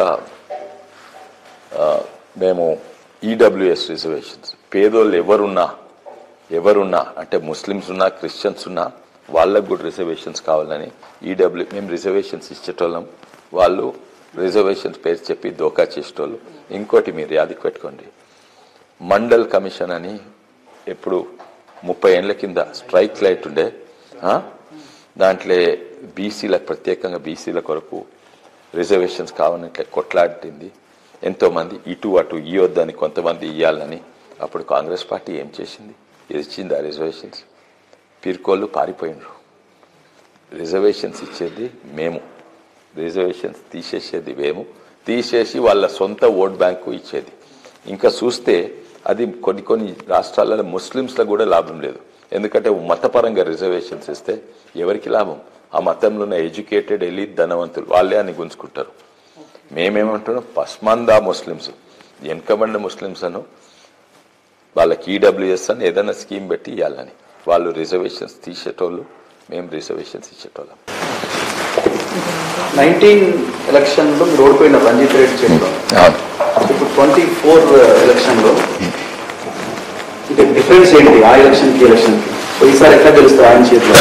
ఆ, మేము ఈడబ్ల్యూఎస్ రిజర్వేషన్స్ పేదోళ్ళు ఎవరున్నా ఎవరున్నా అంటే ముస్లిమ్స్ ఉన్నా క్రిస్టియన్స్ ఉన్నా వాళ్ళకు కూడా రిజర్వేషన్స్ కావాలని ఈడబ్ల్యూ మేము రిజర్వేషన్స్ ఇచ్చేటోళ్ళం వాళ్ళు రిజర్వేషన్స్ పేరు చెప్పి దోకా చేసేటోళ్ళు ఇంకోటి మీరు యాదికి పెట్టుకోండి మండల్ కమిషన్ అని ఎప్పుడు ముప్పై ఏళ్ళ కింద స్ట్రైక్ లైట్ ఉండే ఆ? దాంట్లో బీసీలకు ప్రత్యేకంగా బీసీల కొరకు రిజర్వేషన్స్ కావాలంటే కొట్లాడింది ఎంతోమంది ఇటు అటు ఇవ్వద్దని కొంతమంది ఇవ్వాలని అప్పుడు కాంగ్రెస్ పార్టీ ఏం చేసింది ఇచ్చింది ఆ రిజర్వేషన్స్ పీర్కోళ్ళు పారిపోయినరు రిజర్వేషన్స్ ఇచ్చేది మేము రిజర్వేషన్స్ తీసేసేది మేము తీసేసి వాళ్ళ సొంత ఓట్ బ్యాంకు ఇచ్చేది ఇంకా చూస్తే అది కొన్ని కొన్ని రాష్ట్రాలలో ముస్లిమ్స్లకు కూడా లాభం లేదు ఎందుకంటే మతపరంగా రిజర్వేషన్స్ ఇస్తే ఎవరికి లాభం ఆ మతంలో ఉన్న ఎడ్యుకేటెడ్ ఎలి ధనవంతులు వాళ్ళే అని గుంజుకుంటారు మేమేమంటున్నాం పస్మందా ముస్లిమ్స్ వెనుకబడిన ముస్లిమ్స్ అను వాళ్ళకి ఈడబ్ల్యూఎస్ అని ఏదైనా స్కీమ్ పెట్టి ఇవ్వాలని వాళ్ళు రిజర్వేషన్స్ తీసేటోళ్ళు మేము రిజర్వేషన్స్ ఇచ్చేటోళ్ళం నైన్టీన్ ఎలక్షన్లో మీరు ఓడిపోయిన రంజిత్ రెడ్డి చేతిలో ఇప్పుడు ట్వంటీ ఫోర్ ఎలక్షన్లో ఇంకా డిఫరెన్స్ ఏంటి ఆ ఎలక్షన్కి ఎలక్షన్కి సో ఈసారి ఎట్లా గెలుస్తారు ఆయన చేతిలో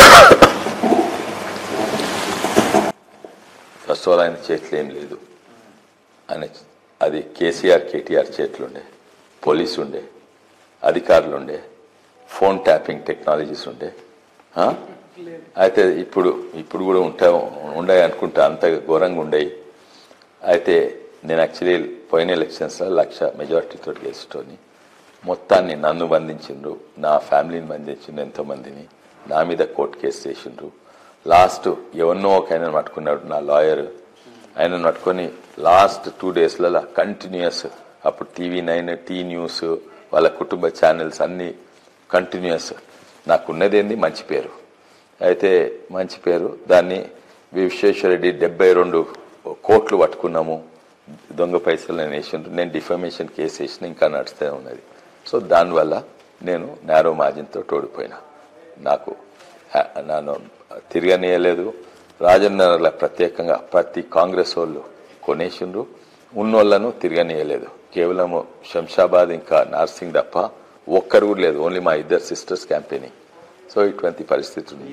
ఫస్ట్ ఆఫ్ ఆల్ ఆయన చేతిలో ఏం లేదు ఆయన అది కేసీఆర్ కేటీఆర్ చేతిలో ఉండే పోలీసు ఉండే అధికారులు ఉండే ఫోన్ ట్యాపింగ్ టెక్నాలజీస్ ఉండే ఆ? అయితే ఇప్పుడు ఇప్పుడు కూడా ఉంటా ఉండే అనుకుంటా అంత ఘోరంగా ఉండేవి అయితే నేను యాక్చువల్లీ పోయిన ఎలక్షన్స్లో లక్ష మెజార్టీతో గెలిచేటోని మొత్తాన్ని నన్ను బంధించిండ్రు నా ఫ్యామిలీని బంధించిండ్రు ఎంతోమందిని నా మీద కోర్టు కేసు చేసిండ్రు లాస్ట్ ఎవరినో ఒక ఆయన పట్టుకున్నాడు నా లాయర్ ఆయన పట్టుకొని లాస్ట్ టూ డేస్లలో కంటిన్యూస్ అప్పుడు టీవీ నైన్ టీ న్యూస్ వాళ్ళ కుటుంబ ఛానల్స్ అన్నీ కంటిన్యూస్ నాకున్నది ఏంది మంచి పేరు అయితే మంచి పేరు దాన్ని విశ్వేశ్వరరెడ్డి డెబ్బై రెండు కోట్లు పట్టుకున్నాము దొంగ పైసలు నేను వేసిండ్రు నేను డిఫమేషన్ కేసు వేసిన ఇంకా నడుస్తూ ఉన్నది సో దానివల్ల నేను నేరో మార్జిన్తో ఓడిపోయినా నాకు హ- నన్ను తిరగనీయలేదు రాజన్నల ప్రత్యేకంగా ప్రతి కాంగ్రెస్ వాళ్ళు కొనేసిండ్రు ఉన్నోళ్లను తిరగనీయలేదు కేవలం శంషాబాద్ ఇంకా నార్సింగ్ తప్ప ఒక్కరు కూడా లేదు ఓన్లీ మా ఇద్దరు సిస్టర్స్ క్యాంపెయినింగ్ సో ఇటువంటి పరిస్థితి ఉండే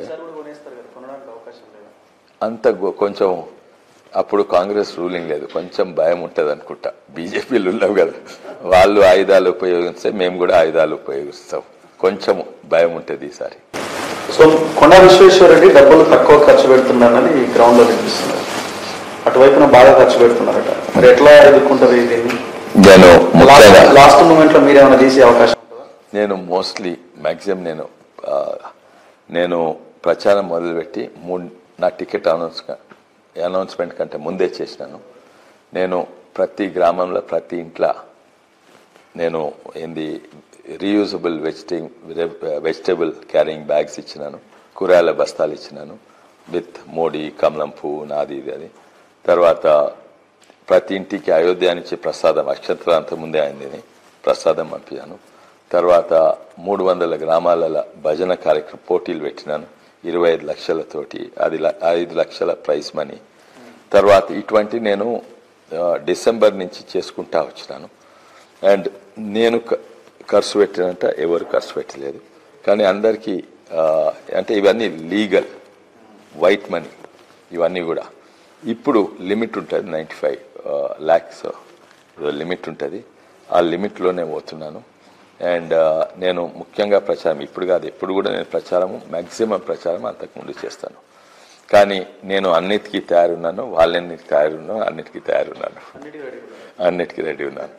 అంత గొ- కొంచెం అప్పుడు కాంగ్రెస్ రూలింగ్ లేదు కొంచెం భయం ఉంటుంది అనుకుంటా బీజేపీలు ఉన్నావు కదా వాళ్ళు ఆయుధాలు ఉపయోగిస్తే మేము కూడా ఆయుధాలు ఉపయోగిస్తాం కొంచెం భయం ఉంటుంది ఈసారి సో కొండా విశ్వేశ్వరరెడ్డి డబ్బులు తక్కువ ఖర్చు పెడుతున్నారని గ్రౌండ్ లో వినిపిస్తున్నారు అటువైపున బాగా ఖర్చు పెడుతున్నారట మరి ఎట్లా ఎదుర్కొంటారు దీన్ని నేను ముఖ్యంగా లాస్ట్ మూమెంట్ లో మీరేమైనా తీసే అవకాశం ఉంటుందా నేను మోస్ట్లీ మ్యాక్సిమం నేను ఆ, నేను ప్రచారం మొదలుపెట్టి మూడు నా టికెట్ అనౌన్స్ అనౌన్స్మెంట్ కంటే ముందే చేసినాను నేను ప్రతి గ్రామంలో ప్రతి ఇంట్లో నేను ఏంది రీయూజబుల్ వెజిటింగ్ వెజిటబుల్ క్యారింగ్ బ్యాగ్స్ ఇచ్చినాను కూరగాయల బస్తాలు ఇచ్చినాను విత్ మోడీ కమలం పువ్వు నాది ఇది అది తర్వాత ప్రతి ఇంటికి అయోధ్య నుంచి ప్రసాదం అక్షంతరాంత ముందే అయింది ప్రసాదం పంపించాను తర్వాత మూడు వందల గ్రామాల భజన కార్యక్రమం పోటీలు పెట్టినాను ఇరవై ఐదు లక్షలతోటి అది ల- ఐదు లక్షల ప్రైజ్ మనీ తర్వాత ఇటువంటి నేను ఆ, డిసెంబర్ నుంచి చేసుకుంటా వచ్చినాను అండ్ నేను క- ఖర్చు పెట్టినంట ఎవరు ఖర్చు పెట్టలేదు కానీ అందరికీ ఆ, అంటే ఇవన్నీ లీగల్ వైట్ మనీ ఇవన్నీ కూడా ఇప్పుడు లిమిట్ ఉంటుంది నైంటీ ఫైవ్ ల్యాక్స్ లిమిట్ ఉంటుంది ఆ లిమిట్లోనే పోతున్నాను అండ్ నేను ముఖ్యంగా ప్రచారం ఇప్పుడు కాదు ఎప్పుడు కూడా నేను ప్రచారం మ్యాక్సిమం ప్రచారం అంతకుముందు చేస్తాను కానీ నేను అన్నిటికీ తయారున్నాను వాళ్ళన్నిటికీ తయారున్నాను అన్నిటికీ తయారున్నాను అన్నిటికీ రెడీ ఉన్నాను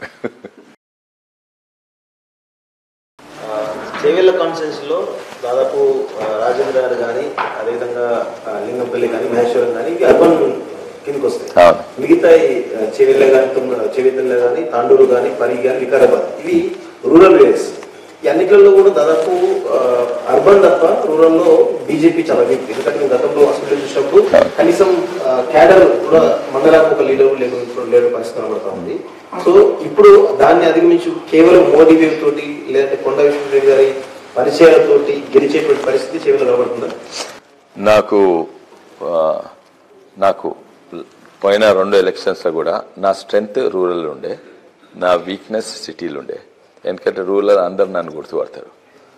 చేవెళ్ళ కాన్ఫరెన్స్ లో దాదాపు ఆ, రాజేంద్ర గారు కానీ అదేవిధంగా ఆ, లింగంపల్లి కానీ మహేశ్వరం కానీ ఇవి అర్బన్ కిందకి వస్తాయి అవును. మిగతా ఈ, ఆ, చేవెళ్ళ కానీ తుమ్మ చేవెళ్ళ కానీ తాండూరు కానీ పరి కానీ వికారాబాద్ ఇవి రూరల్ ఏరియాస్ ఈ అన్నిట్లలో కూడా దాదాపు ఆ, అర్బన్ తప్ప రూరల్ లో బీజేపీ చాలా వీక్ ఎందుకంటే మేము గతంలో అసెంబ్లీ చూసినప్పుడు కనీసం ఆ, క్యాడర్ కూడా మండలానికి ఒక లీడర్ లేకుండా లేని పరిస్థితి కనబడతా ఉంది సో ఇప్పుడు దాన్ని అధిగమించి కేవలం మోడీ వేవ్ తోటి లేదంటే కొండ విశ్వేశ్వరరెడ్డి గారి పరిచయాలతోటి గెలిచేటువంటి పరిస్థితి చేవెళ్ళ కనబడుతుందా నాకు ఆ, నాకు పోయిన రెండు ఎలక్షన్స్లో కూడా నా స్ట్రెంగ్త్ రూరల్ ఉండే నా వీక్నెస్ సిటీలు ఉండే ఎందుకంటే రూరల్ అందరు నన్ను గుర్తుపడతారు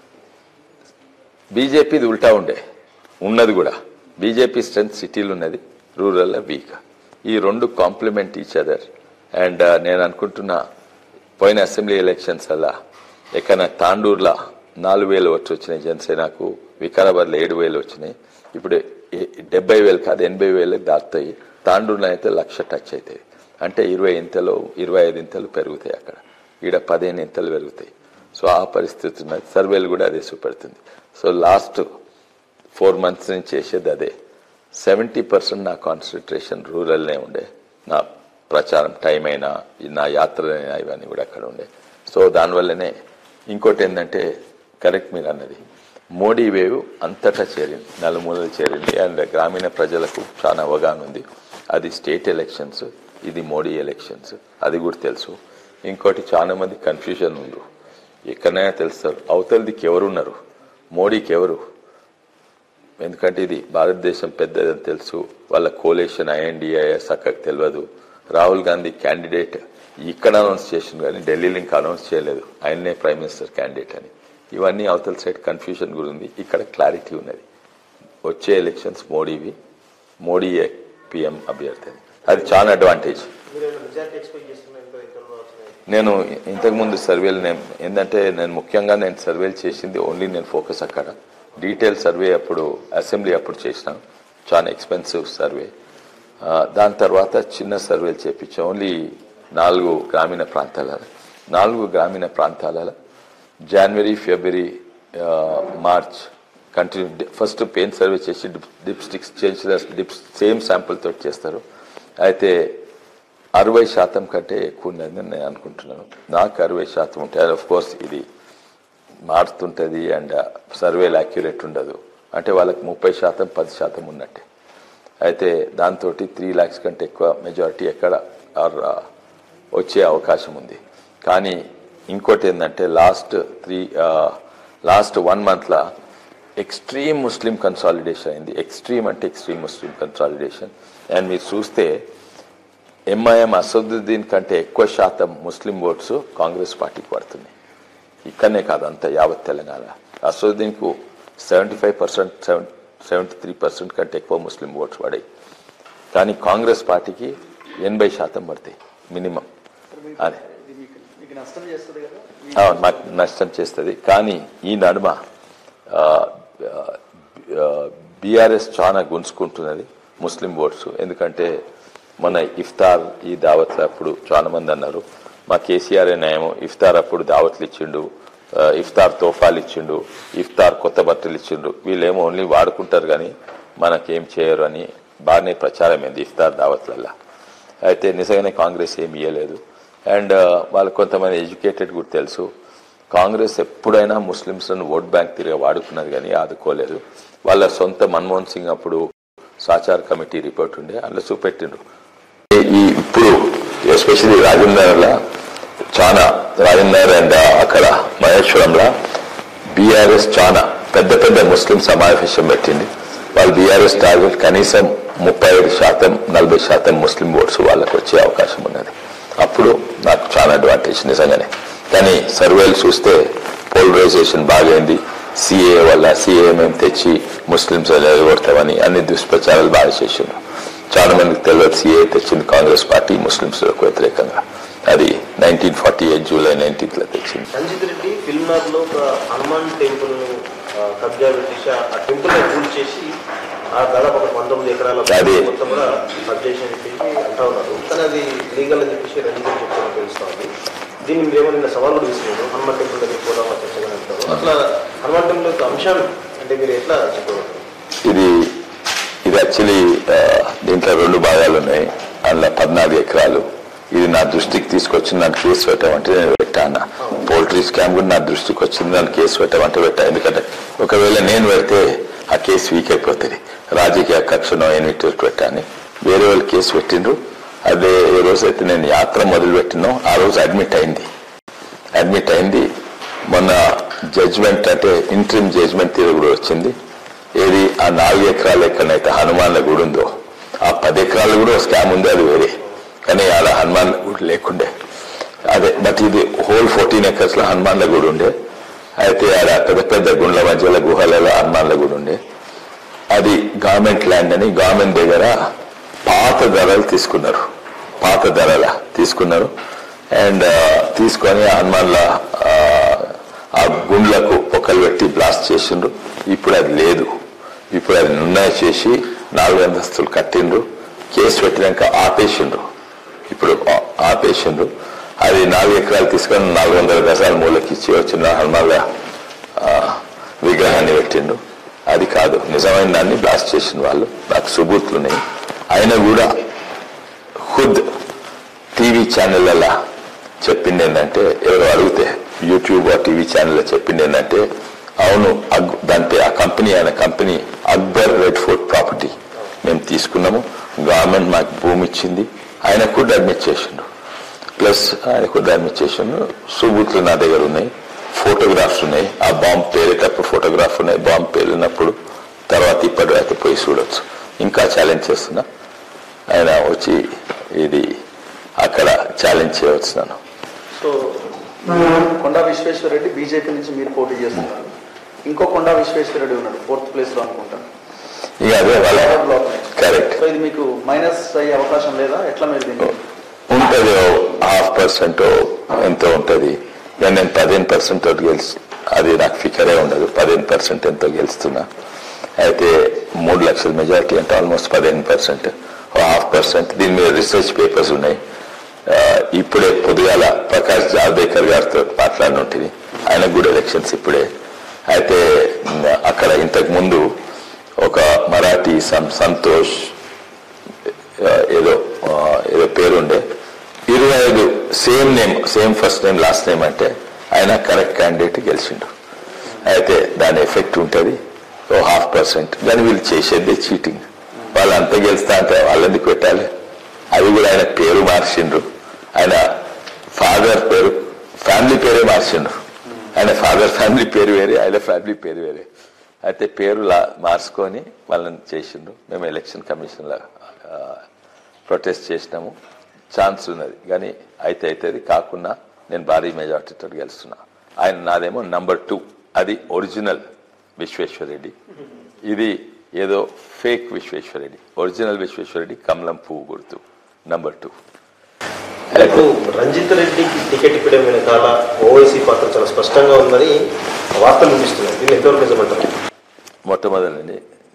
బీజేపీది ఉల్టా ఉండే ఉన్నది కూడా బీజేపీ స్ట్రెంగ్త్ సిటీలు ఉన్నది రూరల్లో వీక్ ఈ రెండు కాంప్లిమెంట్ ఈచ్ అదర్ అండ్ నేను అనుకుంటున్నా పోయిన అసెంబ్లీ ఎలక్షన్స్ అలా ఎక్కడ తాండూరులో నాలుగు వేలు వచ్చి వచ్చినాయి జనసేనకు వికారాబాద్లో ఏడు వేలు వచ్చినాయి ఇప్పుడు ఏ- డెబ్బై వేలు కాదు ఎనభై వేలు దాటుతాయి తాండూరులో అయితే లక్ష టచ్ అవుతాయి అంటే ఇరవై ఇంతలు ఇరవై ఐదు ఇంతలు పెరుగుతాయి అక్కడ ఈడ పదిహేను ఇంతలు పెరుగుతాయి సో ఆ పరిస్థితి ఉన్నది సర్వేలు కూడా అదే చూపెడుతుంది సో లాస్ట్ ఫోర్ మంత్స్ నుంచి చేసేది అదే సెవెంటీ పర్సెంట్ నా కాన్సన్ట్రేషన్ రూరల్నే ఉండే నా ప్రచారం టైం అయినా ఈ నా యాత్రలైనా ఇవన్నీ కూడా అక్కడ ఉండే సో దానివల్లనే ఇంకోటి ఏంటంటే కరెక్ట్ మీరు అన్నది మోడీ వేవ్ అంతటా చేరింది నలుమూలలు చేరింది అండ్ గ్రామీణ ప్రజలకు చాలా అవగాహన ఉంది అది స్టేట్ ఎలక్షన్స్ ఇది మోడీ ఎలక్షన్స్ అది కూడా తెలుసు ఇంకోటి చాలా మంది కన్ఫ్యూజన్ ఉంది ఎక్కడైనా తెలుస్తారు అవతలదికి ఎవరున్నారు మోడీకి ఎవరు ఎందుకంటే ఇది భారతదేశం పెద్దదని తెలుసు వాళ్ళ కోలేషన్ ఐఎన్డిఐఎస్ అక్కడికి తెలియదు రాహుల్ గాంధీ క్యాండిడేట్ ఇక్కడ అనౌన్స్ చేసింది కానీ ఢిల్లీలో ఇంకా అనౌన్స్ చేయలేదు ఆయన్నే ప్రైమ్ మినిస్టర్ క్యాండిడేట్ అని ఇవన్నీ అవతల సైడ్ కన్ఫ్యూజన్ కూడా ఉంది ఇక్కడ క్లారిటీ ఉన్నది వచ్చే ఎలక్షన్స్ మోడీవి మోడీ పిఎం అభ్యర్థి అని అది చాలా అడ్వాంటేజ్ మీరు మెజారిటీ ఎక్స్పెక్ట్ చేస్తున్నారు ఇంకా ఇతరులు వచ్చినాయి నేను ఇంతకుముందు సర్వేలు నేను ఏంటంటే నేను ముఖ్యంగా నేను సర్వేలు చేసింది ఓన్లీ నేను ఫోకస్ అక్కడ డీటెయిల్ సర్వే అప్పుడు అసెంబ్లీ అప్పుడు చేసినాను చాలా ఎక్స్పెన్సివ్ సర్వే ఆ, దాని తర్వాత చిన్న సర్వేలు చేపించాం ఓన్లీ నాలుగు గ్రామీణ ప్రాంతాల నాలుగు గ్రామీణ ప్రాంతాలలో జనవరి ఫిబ్రవరి ఆ, March continue first pain survey చేసి డిప్ స్టిక్స్ చేసిన డిప్ సేమ్ శాంపుల్ తోటి చేస్తారు అయితే అరవై శాతం కంటే ఎక్కువ ఉన్నదని నేను అనుకుంటున్నాను నాకు అరవై శాతం ఉంటాయి ఆఫ్ కోర్స్ ఇది మారుతుంటుంది అండ్ సర్వేలు యాక్యురేట్ ఉండదు అంటే వాళ్ళకి ముప్పై శాతం పది శాతం ఉన్నట్టే అయితే దాంతో త్రీ ల్యాక్స్ కంటే ఎక్కువ మెజారిటీ ఎక్కడ ఆర్ వచ్చే అవకాశం ఉంది కానీ ఇంకోటి ఏంటంటే లాస్ట్ త్రీ లాస్ట్ వన్ మంత్లో ఎక్స్ట్రీమ్ ముస్లిం కన్సాలిడేషన్ అయింది ఎక్స్ట్రీమ్ అంటే ఎక్స్ట్రీమ్ ముస్లిం కన్సాలిడేషన్ అండ్ మీరు చూస్తే ఎంఐఎం అసదుద్దీన్ కంటే ఎక్కువ శాతం ముస్లిం ఓట్స్ కాంగ్రెస్ పార్టీకి పడుతున్నాయి ఇక్కడనే కాదు అంత యావత్ తెలంగాణ అసదుద్దీన్కు seventy five percent seven seventy three percent కంటే ఎక్కువ ముస్లిం ఓట్స్ పడాయి కానీ కాంగ్రెస్ పార్టీకి ఎనభై శాతం పడతాయి మినిమం అది ఇది మీకు మీకు నష్టం చేస్తుంది కదా అవును, మాకు నష్టం చేస్తుంది కానీ ఈ నడుమ బీఆర్ఎస్ చాలా గుంజుకుంటున్నది ముస్లిం ఓట్స్ ఎందుకంటే మన ఇఫ్తార్ ఈ దావత్ల అప్పుడు చాలా మంది అన్నారు మా కేసీఆర్ న్యాయం ఇఫ్తార్ అప్పుడు దావత్లు ఇచ్చిండు ఆ, ఇఫ్తార్ తోఫాలు ఇచ్చిండు ఇఫ్తార్ కొత్త బట్టలు ఇచ్చిండు వీళ్ళేమో ఓన్లీ వాడుకుంటారు కానీ మనకేం చేయరు అని బాగానే ప్రచారం అయింది ఇఫ్తార్ దావత్లల్లా అయితే నిజంగానే కాంగ్రెస్ ఏమి ఇవ్వలేదు అండ్ వాళ్ళు కొంతమంది ఎడ్యుకేటెడ్ కూడా తెలుసు కాంగ్రెస్ ఎప్పుడైనా ముస్లిమ్స్లను ఓట్ బ్యాంక్ తిరిగి వాడుకున్నది కానీ ఆదుకోలేదు వాళ్ళ సొంత మన్మోహన్ సింగ్ అప్పుడు సాచార్ కమిటీ రిపోర్ట్ ఉండే అందులో చూపెట్టిండ్రు ఈ ఇప్పుడు ఎస్పెషల్లీ రాజేందర్లో చాలా రాజేందర్ అండ్ అక్కడ మహేశ్వరంలో బీఆర్ఎస్ చాలా పెద్ద పెద్ద ముస్లిం సమావేశం పెట్టింది వాళ్ళు బీఆర్ఎస్ టార్గెట్ కనీసం ముప్పై ఐదు శాతం నలభై శాతం ముస్లిం ఓట్స్ వాళ్ళకి వచ్చే అవకాశం ఉన్నది అప్పుడు నాకు చాలా అడ్వాంటేజ్ నిజంగానే కానీ సర్వేలు చూస్తే పోలరైజేషన్ బాగైంది సిఏ వల్ల సిఏ మేము తెచ్చి ముస్లింస్ ఎగొడతామని అన్ని దుష్ప్రచారాలు బాగా చేసిండ్రు చాలా మందికి తెలియదు సిఏ తెచ్చింది కాంగ్రెస్ పార్టీ ముస్లింస్లకు వ్యతిరేకంగా అది nineteen forty eight July nineteenth లో తెచ్చింది రంజిత్ రెడ్డి ఫిల్మ్ నార్ లో ఒక హనుమాన్ టెంపుల్ ను ఆ, కబ్జా పెట్టేసి ఆ- ఆ టెంపుల్ ని పూర్తి చేసి ఆ దాదాపు ఒక పంతొమ్మిది ఎకరాల అది- మొత్తం కూడా కబ్జా చేసి అని చెప్పేసి అంటా ఉన్నారు కానీ అది లీగల్ అని చెప్పేసి రంజిత్ రెడ్డి చెప్తున్నా తెలుస్తా ఉంది దీన్ని మీరు ఏమో నిన్న సవాల్ కూడా తీసుకున్నారు హనుమాన్ టెంపుల్ దగ్గరికి పోదాం చర్చగా అంటారు అట్లా హనుమాన్ టెంపుల్ యొక్క అంశాన్ని అంటే మీరు ఎట్లా చెప్పగలరు ఇది ఇది యాక్చువల్లీ దీంట్లో రెండు భాగాలు ఉన్నాయి అందులో పద్నాలుగు ఎకరాలు ఇది నా దృష్టికి తీసుకొచ్చి నన్ను కేసు పెట్టామంటే నేను పెట్టాను పోల్ట్రీ స్కామ్ కూడా నా దృష్టికి వచ్చింది నన్ను కేసు పెట్టామంటే పెట్టా ఎందుకంటే ఒకవేళ నేను పెడితే ఆ కేసు వీక్ అయిపోతుంది రాజకీయ కక్షను ఎన్నిటి పెట్టాను వేరే వాళ్ళు కేసు పెట్టిండ్రు అదే ఏ రోజు అయితే నేను యాత్ర మొదలు పెట్టినో ఆ రోజు అడ్మిట్ అయింది అడ్మిట్ అయింది మొన్న జడ్జ్మెంట్ అంటే ఇంట్రీమ్ జడ్జ్మెంట్ తీరు కూడా వచ్చింది ఏది ఆ నాలుగు ఎకరాలు ఎక్కడైతే హనుమాన్ల గుడి ఉందో ఆ పది ఎకరాలు కూడా స్కామ్ ఉంది అది వేరే కానీ ఆడ హనుమాన్ల గుడి లేకుండే అదే బట్ ఇది హోల్ ఫోర్టీన్ ఎకర్స్ లో హనుమాన్ల గుడి ఉండే అయితే ఆడ పెద్ద పెద్ద గుండ్ల మధ్యలో గుహలలో హనుమాన్ల గుడి ఉండే అది గవర్నమెంట్ ల్యాండ్ అని గవర్నమెంట్ దగ్గర పాత ధరలు తీసుకున్నారు పాత ధరల తీసుకున్నారు అండ్ తీసుకొని హనుమాన్ల ఆ, ఆ గుండ్లకు పొక్కలు పెట్టి బ్లాస్ట్ చేసిండ్రు ఇప్పుడు అది లేదు ఇప్పుడు అది నిర్ణయం చేసి నాలుగు అంతస్తులు కట్టిండ్రు కేసు పెట్టినాక ఆపేసిండ్రు ఇప్పుడు ఆ- ఆపేసిండ్రు అది నాలుగు ఎకరాలు తీసుకొని నాలుగు వందల గజాల మూలకి ఇచ్చి వచ్చిన హనుమాన్ల ఆ, విగ్రహాన్ని పెట్టిండు అది కాదు నిజమైన దాన్ని బ్లాస్ట్ చేసిన వాళ్ళు నాకు సుబూతులు ఉన్నాయి ఆయన కూడా ఖుద్ టీవీ ఛానళ్ళ చెప్పింది ఏంటంటే ఎవరు అడిగితే యూట్యూబ్ ఆ టీవీ ఛానల్లో చెప్పింది ఏంటంటే అవును అగ్ దాంట్లో ఆ కంపెనీ ఆయన company Akbar Red Fort property మేము తీసుకున్నాము గవర్నమెంట్ మాకు భూమి ఇచ్చింది ఆయన కూడా అడ్మిట్ చేసిండు ప్లస్ ఆయన కూడా అడ్మిట్ చేసిండు సుబూతులు నా దగ్గర ఉన్నాయి ఫోటోగ్రాఫ్స్ ఉన్నాయి ఆ బాంబు పేరేటప్పుడు ఫోటోగ్రాఫ్ ఉన్నాయి బాంబు పేలినప్పుడు తర్వాత ఇప్పటి అయితే పోయి చూడొచ్చు ఇంకా ఛాలెంజ్ చేస్తున్నా ఆయన వచ్చి ఇది అక్కడ ఛాలెంజ్ చేయవచ్చున్నాను సో కొండా విశ్వేశ్వర రెడ్డి బీజేపీ నుంచి మీరు పోటీ చేస్తున్నారు ఇంకో కొండా విశ్వేశ్వర రెడ్డి ఉన్నాడు ఫోర్త్ ప్లేస్ లో అనుకుంటాను ఇక అదే వాళ్ళ కరెక్ట్ సో ఇది మీకు మైనస్ అయ్యే అవకాశం లేదా ఎట్లా మీరు దీన్ని ఉంటుంది హాఫ్ పర్సెంట్ ఎంతో ఉంటుంది ఇక నేను పదిహేను పర్సెంట్ తోటి గెలుసు అది నాకు ఫికరే ఉండదు పదిహేను పర్సెంట్ ఎంతో గెలుస్తున్నా అయితే మూడు లక్షల మెజారిటీ అంటే ఆల్మోస్ట్ పదిహేను పర్సెంట్ హాఫ్ పర్సెంట్ దీని మీద రీసెర్చ్ పేపర్స్ ఉన్నాయి ఆ, ఇప్పుడే పొద్దుగాల ప్రకాష్ జావదేకర్ గారితో మాట్లాడిన ఉంటుంది ఆయనకు కూడా ఎలక్షన్స్ ఇప్పుడే అయితే ఉమ్, అక్కడ ఇంతకు ముందు ఒక మరాఠీ సం సంతోష్ ఆ, ఏదో ఆ, ఏదో పేరుండే ఇరవై ఐదు same name same first name last name అంటే ఆయన కరెక్ట్ క్యాండిడేట్ గెలిచిండు అయితే దాని ఎఫెక్ట్ ఉంటుంది ఓ హాఫ్ పర్సెంట్ కానీ వీళ్ళు చేసేది చీటింగ్ వాళ్ళు అంత గెలుస్తా అంటే వాళ్ళు ఎందుకు పెట్టాలి అది కూడా ఆయన పేరు మార్చిండ్రు ఆయన ఫాదర్ పేరు ఫ్యామిలీ పేరే మార్చిండ్రు ఆయన ఫాదర్ ఫ్యామిలీ పేరు వేరే ఆయన ఫ్యామిలీ పేరు వేరే అయితే పేరు లా మార్చుకొని వాళ్ళని చేసిండ్రు మేము ఎలక్షన్ కమిషన్లో ప్రొటెస్ట్ చేసినాము ఛాన్స్ ఉన్నది కానీ అయితే అవుతుంది కాకుండా నేను భారీ మెజార్టీతో గెలుస్తున్నా ఆయన నాదేమో నంబర్ టూ అది ఒరిజినల్ విశ్వేశ్వరరెడ్డి ఇది ఏదో ఫేక్ విశ్వేశ్వరరెడ్డి ఒరిజినల్ విశ్వేశ్వరరెడ్డి కమలం పువ్వు గుర్తు నంబర్ టూ ఇప్పుడు రంజిత్ రెడ్డికి టికెట్ ఇప్పడం వెనకాల ఓవైసీ పాత్ర చాలా స్పష్టంగా ఉందని వార్తలు వినిపిస్తున్నాయి దీన్ని ఎంతవరకు నిజమంటారు మొట్టమొదటి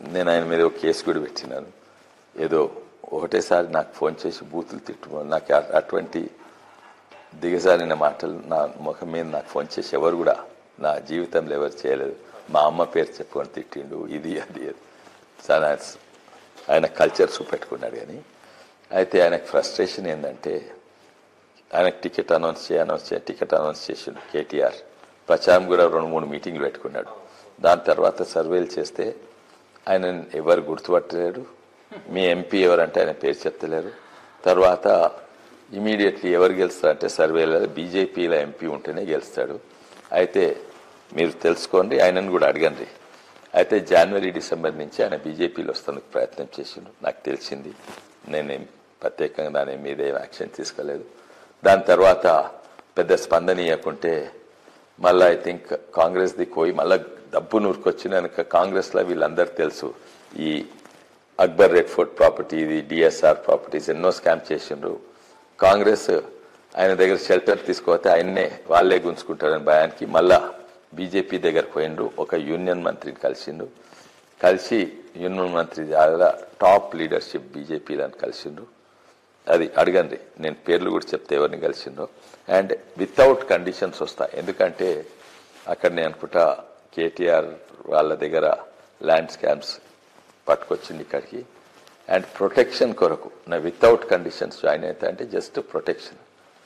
నేను ఆయన మీద ఒక కేసు కూడా పెట్టినాను ఏదో ఒకటేసారి నాకు ఫోన్ చేసి బూతులు తిట్టు నాకు అ- అటువంటి దిగజారిన మాటలు నా ముఖం మీద నాకు ఫోన్ చేసి ఎవరు కూడా నా జీవితంలో ఎవరు చేయలేదు మా అమ్మ పేరు చెప్పుకొని తిట్టిండు ఇది అది అది. చాలా ఆయన కల్చర్ చూపెట్టుకున్నాడు కానీ అయితే ఆయనకు ఫ్రస్ట్రేషన్ ఏంటంటే ఆయనకు టికెట్ అనౌన్స్ చేయ అనౌన్స్ చేయ టికెట్ అనౌన్స్ చేసిండు కేటీఆర్ ప్రచారం కూడా రెండు మూడు మీటింగ్లు పెట్టుకున్నాడు దాని తర్వాత సర్వేలు చేస్తే ఆయన ఎవరు గుర్తుపట్టలేరు మీ ఎంపీ ఎవరంటే ఆయన పేరు చెప్తలేరు తర్వాత ఇమీడియట్లీ ఎవరు గెలుస్తారంటే సర్వేలలో బీజేపీలో ఎంపీ ఉంటేనే గెలుస్తాడు అయితే మీరు తెలుసుకోండి ఆయనను కూడా అడగండి అయితే జనవరి డిసెంబర్ నుంచి ఆయన బీజేపీలో వస్తానికి ప్రయత్నం చేసిండు నాకు తెలిసింది నేనేం ప్రత్యేకంగా దాని మీద ఏం యాక్షన్ తీసుకోలేదు దాని తర్వాత పెద్ద స్పందన ఇవ్వకుంటే మళ్ళీ ఐ థింక్ కాంగ్రెస్ది పోయి మళ్ళీ డబ్బు నూరుకొచ్చిన కాంగ్రెస్లో వీళ్ళందరూ తెలుసు ఈ అక్బర్ రెడ్ ఫోర్ట్ ప్రాపర్టీ ఇది డిఎస్ఆర్ ప్రాపర్టీస్ ఎన్నో స్కామ్ చేసిండ్రు కాంగ్రెస్ ఆయన దగ్గర షెల్టర్ తీసుకోతే ఆయన్నే వాళ్ళే గుంజుకుంటారని భయానికి మళ్ళా బీజేపీ దగ్గర పోయిండ్రు ఒక యూనియన్ మంత్రిని కలిసిండు కలిసి యూనియన్ మంత్రి చాలా టాప్ లీడర్షిప్ బీజేపీలను కలిసిండ్రు అది అడగండి నేను పేర్లు కూడా చెప్తే ఎవరిని కలిసిండ్రో అండ్ వితౌట్ కండిషన్స్ వస్తా ఎందుకంటే అక్కడ నేను అనుకుంటా కేటీఆర్ వాళ్ళ దగ్గర ల్యాండ్ స్కామ్స్ పట్టుకొచ్చింది ఇక్కడికి అండ్ ప్రొటెక్షన్ కొరకు నా వితౌట్ కండిషన్స్ జాయిన్ అవుతా అంటే జస్ట్ ప్రొటెక్షన్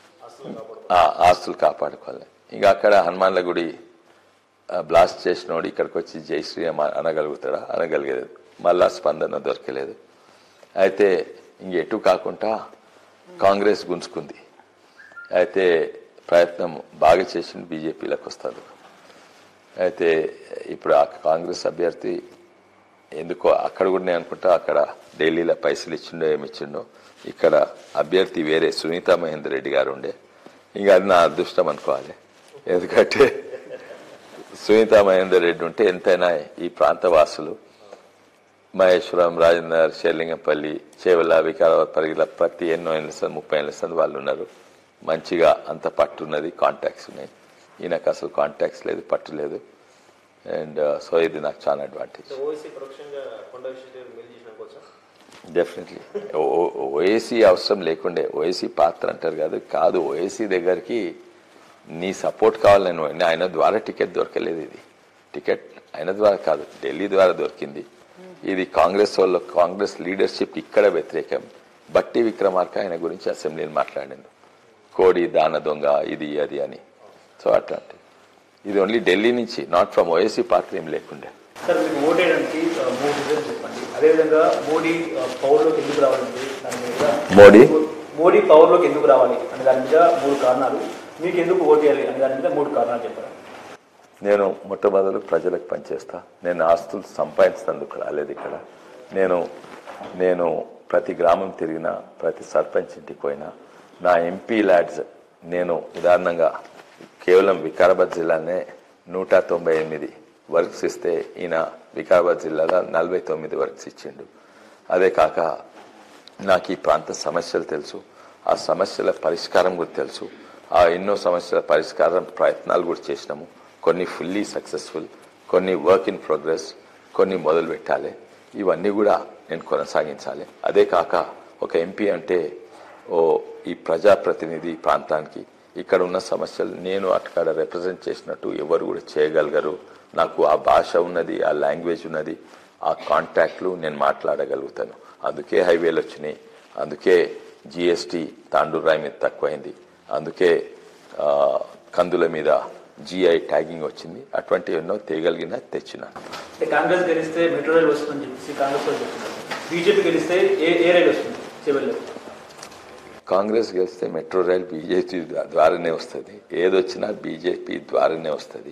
ఆస్తులు కాపాడుకోవాలి ఇంకా అక్కడ హనుమాన్ల గుడి బ్లాస్ట్ చేసినోడు ఇక్కడికి వచ్చి జై శ్రీరామ్ అనగలుగుతాడా అనగలిగేది మళ్ళా స్పందన దొరకలేదు అయితే ఇంక ఎటు కాకుండా కాంగ్రెస్ గుంజుకుంది అయితే ప్రయత్నం బాగా చేసింది బీజేపీలోకి వస్తుంది అయితే ఇప్పుడు ఆ కాంగ్రెస్ అభ్యర్థి ఎందుకో అక్కడ కూడా నేను అనుకుంటా అక్కడ ఢిల్లీలో పైసలు ఇచ్చిండో ఏమి ఇచ్చిండో ఇక్కడ అభ్యర్థి వేరే సునీతా మహేందర్ రెడ్డి గారు ఉండే ఇంకా అది నా అదృష్టం అనుకోవాలి ఎందుకంటే సునీతా మహేందర్ రెడ్డి ఉంటే ఎంతైనా ఈ ప్రాంత వాసులు మహేశ్వరం రాజేందర్ షేర్లింగంపల్లి చేవల వికారాబాద్ పరిగిల ప్రతి ఎన్నో ఏళ్ళ సంది ముప్పై ఏళ్ళ సంది వాళ్ళు ఉన్నారు మంచిగా అంత పట్టు ఉన్నది కాంటాక్ట్స్ ఉన్నాయి ఈయనకు అసలు కాంటాక్ట్స్ లేదు పట్టు లేదు అండ్ సో ఇది నాకు చాలా అడ్వాంటేజ్ ఓవైసీ పరోక్షంగా కొండ విశ్వేశ్వరరెడ్డి మేలు చేసిన అనుకోవచ్చా డెఫినెట్లీ ఓఏసీ అవసరం లేకుండే ఓఏసీ పాత్ర అంటారు కాదు కాదు ఓఏసీ దగ్గరికి నీ సపోర్ట్ కావాలి నేను పోయినా. ఆయన ద్వారా టికెట్ దొరకలేదు ఇది టికెట్ ఆయన ద్వారా కాదు ఢిల్లీ ద్వారా దొరికింది ఇది కాంగ్రెస్ వాళ్ళు కాంగ్రెస్ లీడర్షిప్ ఇక్కడ వ్యతిరేకం బట్టి విక్రమార్క ఆయన గురించి అసెంబ్లీని మాట్లాడిండు కోడి దాన దొంగ ఇది అది అని సో అట్లాంటి ఇది ఓన్లీ ఢిల్లీ నుంచి నాట్ ఫ్రమ్ ఓఎస్సీ పార్టీ ఏం లేకుండే సార్ మీకు ఓటేయడానికి ఆ, మూడు రీజన్స్ చెప్పండి అదేవిధంగా మోడీ ఆ, పవర్లోకి ఎందుకు రావాలంటే దాని మీద మోడీ? మోడీ పవర్లోకి ఎందుకు రావాలి అనే దాని మీద మూడు కారణాలు మీకు ఎందుకు ఓటేయాలి అనే దాని మీద మూడు కారణాలు చెప్పారు నేను మొట్టమొదలు ప్రజలకు పనిచేస్తా నేను ఆస్తులు సంపాదించినందుకు రాలేదు ఇక్కడ నేను నేను ప్రతి గ్రామం తిరిగినా ప్రతి సర్పంచ్ ఇంటికి పోయినా నా ఎంపీ ల్యాడ్స్ నేను ఉదాహరణంగా కేవలం వికారాబాద్ జిల్లానే నూట తొంభై ఎనిమిది వర్క్స్ ఇస్తే ఈయన వికారాబాద్ జిల్లాలో నలభై తొమ్మిది వర్క్స్ ఇచ్చిండు అదే కాక నాకు ఈ ప్రాంత సమస్యలు తెలుసు ఆ సమస్యల పరిష్కారం కూడా తెలుసు ఆ ఎన్నో సమస్యల పరిష్కారం ప్రయత్నాలు కూడా చేసినాము కొన్ని ఫుల్లీ సక్సెస్ఫుల్ కొన్ని వర్క్ ఇన్ ప్రోగ్రెస్ కొన్ని మొదలు పెట్టాలి ఇవన్నీ కూడా నేను కొనసాగించాలి అదే కాక ఒక ఎంపీ అంటే ఓ ఈ ప్రజాప్రతినిధి ఈ ప్రాంతానికి ఇక్కడ ఉన్న సమస్యలు నేను అక్కడ రిప్రజెంట్ చేసినట్టు ఎవరు కూడా చేయగలగరు నాకు ఆ భాష ఉన్నది ఆ లాంగ్వేజ్ ఉన్నది ఆ కాంటాక్ట్లు నేను మాట్లాడగలుగుతాను అందుకే హైవేలు వచ్చినాయి అందుకే జిఎస్టీ తాండూరాయి మీద తక్కువైంది అందుకే ఆ, కందుల మీద జిఐ ట్యాగింగ్ వచ్చింది అటువంటి ఎన్నో తేగలిగిన తెచ్చినాను అంటే కాంగ్రెస్ గెలిస్తే మెట్రో రైల్ వస్తుందని చెప్పేసి కాంగ్రెస్ వాళ్ళు చెప్తున్నారు బీజేపీ గెలిస్తే ఏ ఏ రైలు వస్తుంది చివరిలో కాంగ్రెస్ గెలిస్తే మెట్రో రైల్ బీజేపీ ద్వారానే వస్తుంది ఏదొచ్చినా బీజేపీ ద్వారానే వస్తుంది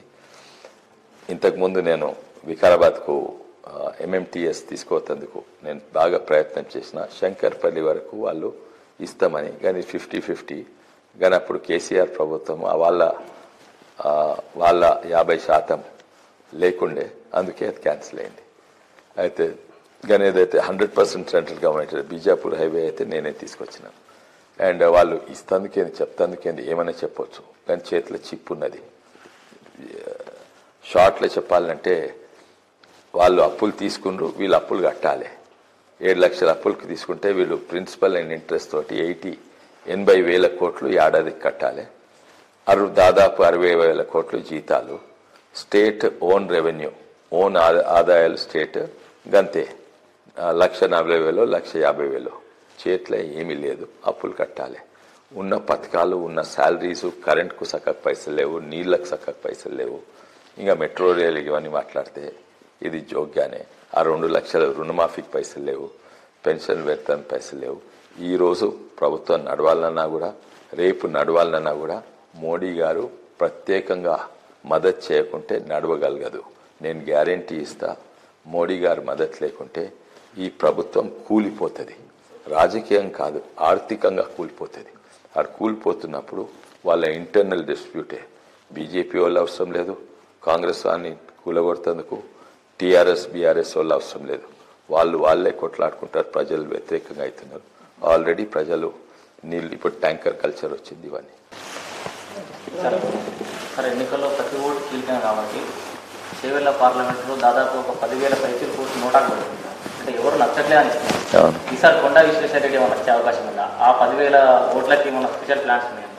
ఇంతకుముందు నేను వికారాబాద్కు ఎంఎంటీఎస్ తీసుకోతందుకు నేను బాగా ప్రయత్నం చేసిన శంకర్పల్లి వరకు వాళ్ళు ఇస్తామని కానీ ఫిఫ్టీ ఫిఫ్టీ కానీ అప్పుడు కేసీఆర్ ప్రభుత్వం ఆ వాళ్ళ ఆ, వాళ్ళ యాభై శాతం లేకుండే అందుకే అది క్యాన్సిల్ అయింది అయితే కానీ ఏదైతే hundred percent central government Bijapur highway అయితే నేనే తీసుకొచ్చినాను అండ్ వాళ్ళు ఇస్తందుకేంది చెప్తందుకేంది ఏమైనా చెప్పొచ్చు కానీ చేతిలో చిప్ ఉన్నది షార్ట్లో చెప్పాలంటే వాళ్ళు అప్పులు తీసుకుండ్రు వీళ్ళు అప్పులు కట్టాలి ఏడు లక్షల అప్పులకి తీసుకుంటే వీళ్ళు ప్రిన్సిపల్ అండ్ ఇంట్రెస్ట్ తోటి ఎయిటీ ఎనభై వేల కోట్లు ఏడాదికి కట్టాలి అరు దాదాపు అరవై వేల కోట్లు జీతాలు స్టేట్ ఓన్ రెవెన్యూ ఓన్ ఆదా- ఆదాయాలు స్టేట్ గంతే ఆ, లక్ష నలభై వేలు లక్ష యాభై వేలు చేతిలో ఏమీ లేదు అప్పులు కట్టాలి ఉన్న పథకాలు ఉన్న శాలరీస్ కరెంట్కు సక్కకు పైసలు లేవు నీళ్ళకు సక్కకు పైసలు లేవు ఇంకా మెట్రో రైలు ఇవన్నీ మాట్లాడితే ఇది జోగ్యానే ఆ రెండు లక్షల రుణమాఫీకి పైసలు లేవు పెన్షన్ వేతన పైసలు లేవు ఈ రోజు ప్రభుత్వం నడవాలన్నా కూడా రేపు నడవాలన్నా కూడా మోడీ గారు ప్రత్యేకంగా మద్దతు చేయకుంటే నడవగలగదు నేను గ్యారంటీ ఇస్తా మోడీ గారు మద్దతు లేకుంటే ఈ ప్రభుత్వం కూలిపోతుంది రాజకీయం కాదు ఆర్థికంగా కూలిపోతుంది అది కూలిపోతున్నప్పుడు వాళ్ళ ఇంటర్నల్ డిస్ప్యూటే బీజేపీ వాళ్ళు అవసరం లేదు కాంగ్రెస్ వారిని కూలగొడుతందుకు టీఆర్ఎస్ బీఆర్ఎస్ వాళ్ళు అవసరం లేదు వాళ్ళు వాళ్ళే కొట్లాడుకుంటారు ప్రజలు వ్యతిరేకంగా అవుతున్నారు ఆల్రెడీ ప్రజలు నీళ్ళు ఇప్పుడు ట్యాంకర్ కల్చర్ వచ్చింది ఇవన్నీ సార్ సార్ ఎన్నికల్లో ప్రతి ఓటు కీలకం కాబట్టి చేవెళ్ళ పార్లమెంట్లో దాదాపు ఒక పదివేల పైసలు కోర్టు నోటాకు పడుతుంది సార్. అంటే ఎవరు నచ్చట్లే అనిపిస్తుంది అవును. ఈసారి కొండా విశ్వేశ్వర రెడ్డి ఏమైనా వచ్చే అవకాశం ఉందా ఆ పదివేల ఓట్లకి ఏమైనా స్పెషల్ ప్లాన్స్ ఉన్నాయా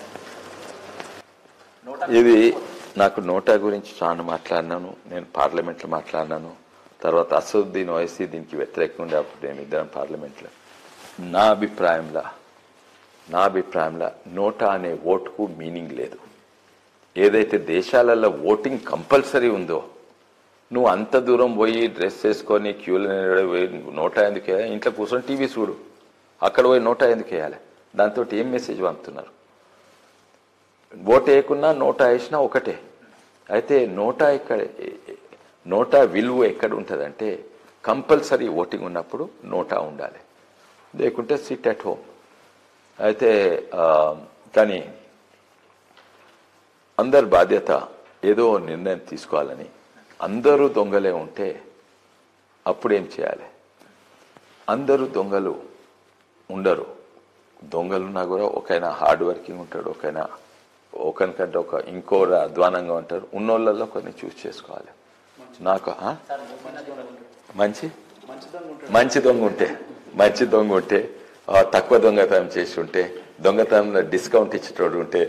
నోటా ఇది నాకు నోటా గురించి చాలా మాట్లాడినాను నేను పార్లమెంట్లో మాట్లాడినాను తర్వాత అసదుద్దీన్ ఓవైసీ దీనికి వ్యతిరేకంగా ఉండే అప్పుడు నేను ఇద్దరం పార్లమెంట్లో నా అభిప్రాయంలో నా అభిప్రాయంలో నోటా అనే ఓటుకు మీనింగ్ లేదు ఏదైతే దేశాలలో ఓటింగ్ కంపల్సరీ ఉందో నువ్వు అంత దూరం పోయి డ్రెస్ వేసుకొని క్యూలో నిలబడి పోయి నోటా ఎందుకు వేయాలి ఇంట్లో కూర్చొని టీవీ చూడు అక్కడ పోయి నోటా ఎందుకు వేయాలి దాంతో ఏం మెసేజ్ పంపుతున్నారు ఓటు వేయకున్నా నోటా వేసినా ఒకటే అయితే నోటా ఎక్కడ నోటా విలువ ఎక్కడ ఉంటుందంటే కంపల్సరీ ఓటింగ్ ఉన్నప్పుడు నోటా ఉండాలి లేకుంటే సిట్ అట్ హోమ్ అయితే ఆ, కానీ అందరి బాధ్యత ఏదో నిర్ణయం తీసుకోవాలని అందరూ దొంగలే ఉంటే అప్పుడేం చేయాలి అందరూ దొంగలు ఉండరు దొంగలున్నా కూడా ఒకైనా హార్డ్ వర్కింగ్ ఉంటాడు ఒకైనా ఒకరికంటే ఒక ఇంకో అధ్వానంగా ఉంటారు ఉన్నోళ్ళల్లో కొన్ని చూస్ చేసుకోవాలి నాకు ఆ? మంచి మంచి దొంగ ఉంటే మంచి దొంగ ఉంటే ఆ, తక్కువ దొంగతనం చేసి ఉంటే దొంగతనంలో డిస్కౌంట్ ఇచ్చేటోడు ఉంటే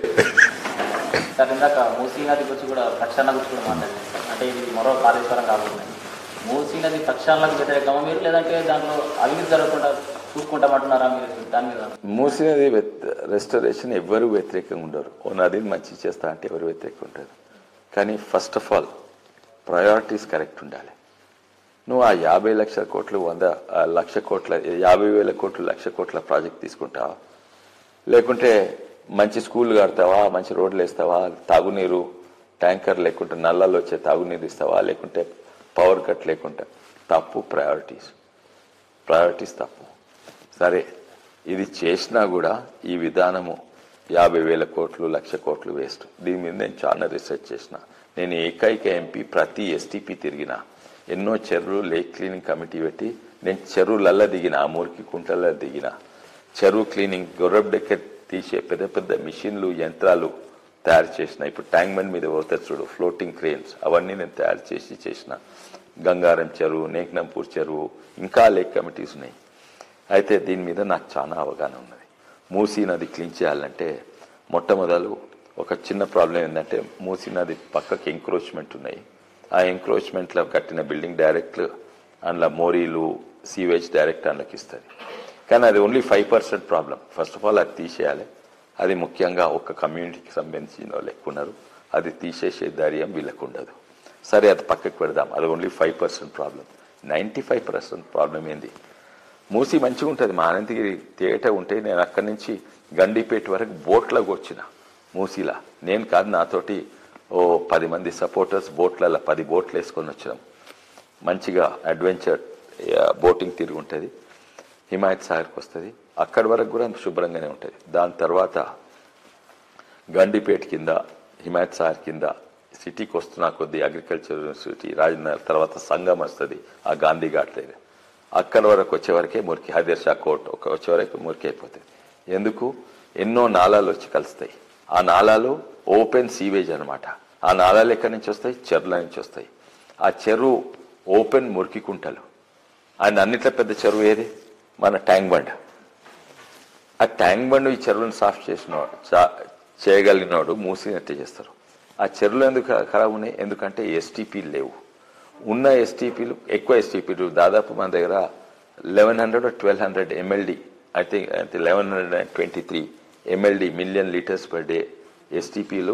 సార్ ఇందాక మూసీ నది గురించి కూడా ప్రక్షాళన గురించి కూడా మాట్లాడారు అంటే ఇది మరో కాళేశ్వరం కాబోతుంది మూసీ నది ప్రక్షాళనకు వ్యతిరేకమా మీరు లేదంటే దాంట్లో అవినీతి జరగకుండా చూసుకుంటామంటున్నారా మీరు దాని మీద మూసినది రెస్టరేషన్ ఎవరు వ్యతిరేకంగా ఉండరు ఓ నదిని మంచి చేస్తా అంటే ఎవరు వ్యతిరేకంగా ఉంటారు కానీ first of all priorities correct ఉండాలి నువ్వు ఆ యాభై లక్షల కోట్లు వంద ఆ లక్ష కోట్ల యాభై వేల కోట్లు లక్ష కోట్ల ప్రాజెక్ట్ తీసుకుంటావా లేకుంటే మంచి స్కూల్ కడతావా మంచి రోడ్లు వేస్తావా తాగునీరు ట్యాంకర్ లేకుంటే నల్లాలు వచ్చే తాగునీరు ఇస్తావా లేకుంటే పవర్ కట్ లేకుంటే తప్పు ప్రయారిటీస్ ప్రయారిటీస్ తప్పు సరే ఇది చేసినా కూడా ఈ విధానము యాభై వేల కోట్లు లక్ష కోట్లు వేస్ట్ దీని మీద నేను చాలా రీసెర్చ్ చేసిన నేను ఏకైక ఎంపీ ప్రతి ఎస్టీపీ తిరిగిన ఎన్నో చెరువులు లేక్ క్లీనింగ్ కమిటీ పెట్టి నేను చెరువులల్లా దిగిన ఆ మురికి కుంటల్లో దిగిన చెరువు క్లీనింగ్ గొర్రెబ్ డెక్కర్ తీసే పెద్ద పెద్ద మిషన్లు యంత్రాలు తయారు చేసిన ఇప్పుడు ట్యాంక్ బండ్ మీద పోతారు చూడు ఫ్లోటింగ్ క్రేన్స్ అవన్నీ నేను తయారు చేసి చేసిన గంగారం చెరువు నేక్నంపూర్ చెరువు ఇంకా లేక్ కమిటీస్ ఉన్నాయి అయితే దీని మీద నాకు చాలా అవగాహన ఉన్నది మూసీ నది క్లీన్ చేయాలంటే మొట్టమొదలు ఒక చిన్న ప్రాబ్లం ఏంటంటే మూసీ నది పక్కకి ఎంక్రోచ్మెంట్ ఉన్నాయి ఆ ఎంక్రోచ్మెంట్లో కట్టిన బిల్డింగ్ డైరెక్ట్ అందులో మోరీలు సీవేజ్ డైరెక్ట్ అందులోకి ఇస్తుంది కానీ అది only five percent problem first of all అది తీసేయాలి అది ముఖ్యంగా ఒక కమ్యూనిటీకి సంబంధించిన వాళ్ళు ఎక్కువ ఉన్నారు అది తీసేసే ధైర్యం వీళ్ళకు ఉండదు సరే అది పక్కకు పెడదాం అది only five percent problem ninety five percent problem ఏంది మూసి మంచిగా ఉంటుంది మా అనంతగిరి థియేటర్ ఉంటే నేను అక్కడి నుంచి గండిపేట వరకు బోట్లకు వచ్చిన మూసీలా నేను కాదు నాతోటి ఓ పది మంది సపోర్టర్స్ బోట్లలో పది బోట్లు వేసుకొని వచ్చినాం మంచిగా అడ్వెంచర్ బోటింగ్ తిరిగి ఉంటుంది హిమాయత్ సాగర్కి వస్తుంది అక్కడి వరకు కూడా శుభ్రంగానే ఉంటుంది దాని తర్వాత గండిపేట కింద హిమాయత్ సాగర్ కింద సిటీకి వస్తున్న కొద్ది అగ్రికల్చర్ యూనివర్సిటీ రాజనగర్ తర్వాత సంగం వస్తుంది ఆ గాంధీ ఘాట్ దగ్గర అక్కడ వరకు వచ్చే వరకే మురికి హైదర్ షా కోర్ట్ ఒక వచ్చే వరకు మురికి అయిపోతుంది ఎందుకు ఎన్నో నాళాలు వచ్చి కలుస్తాయి ఆ నాళాలు ఓపెన్ సీవేజ్ అన్నమాట ఆ నాళాలు ఎక్కడి నుంచి వస్తాయి చెరువుల నుంచి వస్తాయి ఆ చెరువు ఓపెన్ మురికి కుంటలు ఆయన అన్నిట్లో పెద్ద చెరువు ఏది మన ట్యాంక్ బండ్ ఆ ట్యాంక్ బండ్ ఈ చెరువులను సాఫ్ చేసిన చేయగలిగినోడు మూసినట్టే చేస్తారు ఆ చెరువులు ఎందుకు ఖరాబ్ ఉన్నాయి ఎందుకంటే ఎస్టీపీలు లేవు ఉన్న ఎస్టీపీలు ఎక్కువ ఎస్టీపీలు దాదాపు మన దగ్గర eleven hundred twelve hundred MLD I think అంటే eleven hundred and twenty three MLD million litres per day ఎస్టీపీలు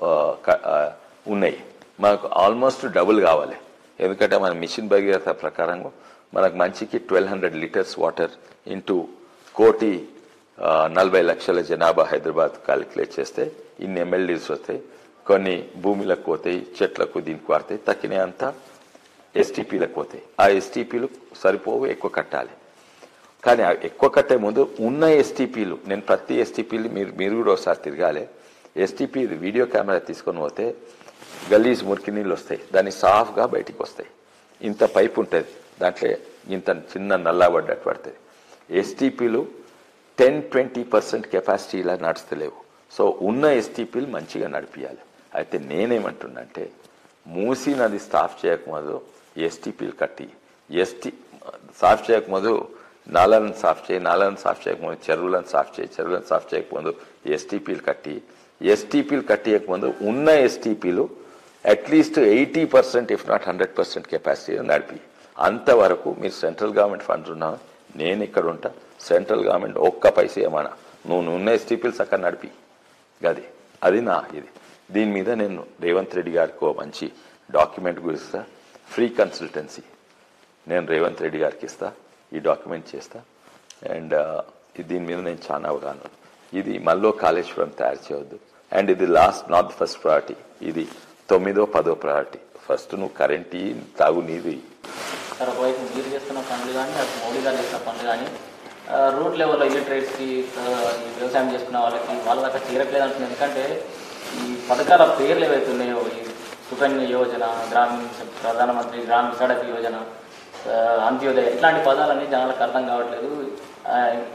ఉన్నాయి మనకు ఆల్మోస్ట్ డబుల్ కావాలి ఎందుకంటే మన మిషన్ భగీరథ ప్రకారం మనకు మంచికి twelve hundred litres water into కోటి ఆ, నలభై లక్షల జనాభా హైదరాబాద్ క్యాలిక్యులేట్ చేస్తే ఇన్ని ఎమ్మెల్యేస్ వస్తాయి కొన్ని భూమిలకు పోతాయి చెట్లకు దీనికి వాడతాయి తక్కిన అంతా ఎస్టీపీలకు పోతాయి ఆ ఎస్టీపీలు సరిపోవు ఎక్కువ కట్టాలి కానీ ఆ ఎక్కువ కట్టే ముందు ఉన్న ఎస్టీపీలు నేను ప్రతి ఎస్టీపీలు మీరు మీరు కూడా ఒకసారి తిరగాలి ఎస్టీపీ వీడియో కెమెరా తీసుకొని పోతే గలీజ్ మురికి నీళ్ళు వస్తాయి దాన్ని సాఫ్గా బయటికి వస్తాయి ఇంత పైప్ ఉంటుంది దాంట్లో ఇంత చిన్న నల్లా పడ్డట్టు పడుతుంది ఎస్టీపీలు టెన్ ట్వంటీ పర్సెంట్ కెపాసిటీలా నడుస్తలేవు సో ఉన్న ఎస్టీపీలు మంచిగా నడిపియాలి అయితే నేనేమంటున్నంటే మూసీ నది స్టాఫ్ చేయకముందు ఎస్టీపీలు కట్టి ఎస్టీ సాఫ్ చేయకముందు నాలను సాఫ్ చేయి నాలను సాఫ్ చేయకముందు చెరువులను సాఫ్ చేయి చెరువులను సాఫ్ చేయకముందు ఎస్టీపీలు కట్టి ఎస్టీపీలు కట్టియకముందు ఉన్న ఎస్టీపీలు at least eighty percent if not hundred percent capacity నడిపి అంతవరకు మీరు సెంట్రల్ గవర్నమెంట్ ఫండ్స్ ఉన్నా నేను ఇక్కడ ఉంటా సెంట్రల్ గవర్నమెంట్ ఒక్క పైసే ఏమన్నా నువ్వు ఉన్న ఎస్టీపీలు చక్కగా నడిపి అది అది నా ఇది దీని మీద నేను రేవంత్ రెడ్డి గారికి ఓ మంచి డాక్యుమెంట్ గురిస్తా ఫ్రీ కన్సల్టెన్సీ నేను రేవంత్ రెడ్డి గారికి ఇస్తా ఈ డాక్యుమెంట్ చేస్తా అండ్ దీని మీద నేను చాలా అవగాహన ఉంది. ఇది మళ్ళీ కాళేశ్వరం తయారు చేయవద్దు అండ్ ఇది లాస్ట్ నాట్ ఫస్ట్ ప్రయారిటీ ఇది తొమ్మిదో పదో ప్రయారిటీ ఫస్ట్ నువ్వు కరెంట్ ఇయ్యి, తాగునీరు ఇయ్యి. సార్ ఒకవైపు మీరు చేస్తున్న పనులు కానీ అటు మోడీ గారు చేస్తున్న పనులు కానీ రూట్ లెవెల్లో ఇలిటరేట్స్కి ఈ వ్యవసాయం చేసుకున్న వాళ్ళకి వాళ్ళ దాకా చేరట్లేదు అంటుంది ఎందుకంటే ఈ పథకాల పేర్లు ఏవైతే ఉన్నాయో ఈ సుకన్య యోజన గ్రామీణ ప్రధానమంత్రి గ్రామీణ సడక్ యోజన ఆ, అంత్యోదయ ఇట్లాంటి పదాలన్నీ జనాలకు అర్థం కావట్లేదు ఆ,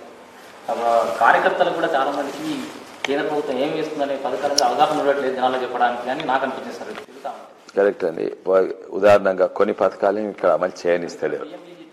ఆ, కార్యకర్తలు కూడా చాలా మందికి కేంద్ర ప్రభుత్వం ఏం చేస్తుందనే పథకాల మీద అవగాహన ఉండట్లేదు జనాలకు చెప్పడానికి కానీ నాకు అనిపించింది సార్ తిరుగుతా ఉంది కరెక్ట్ అండి వా- ఉదాహరణగా కొన్ని పథకాలు ఇక్కడ అమలు చేయనిస్తలేరు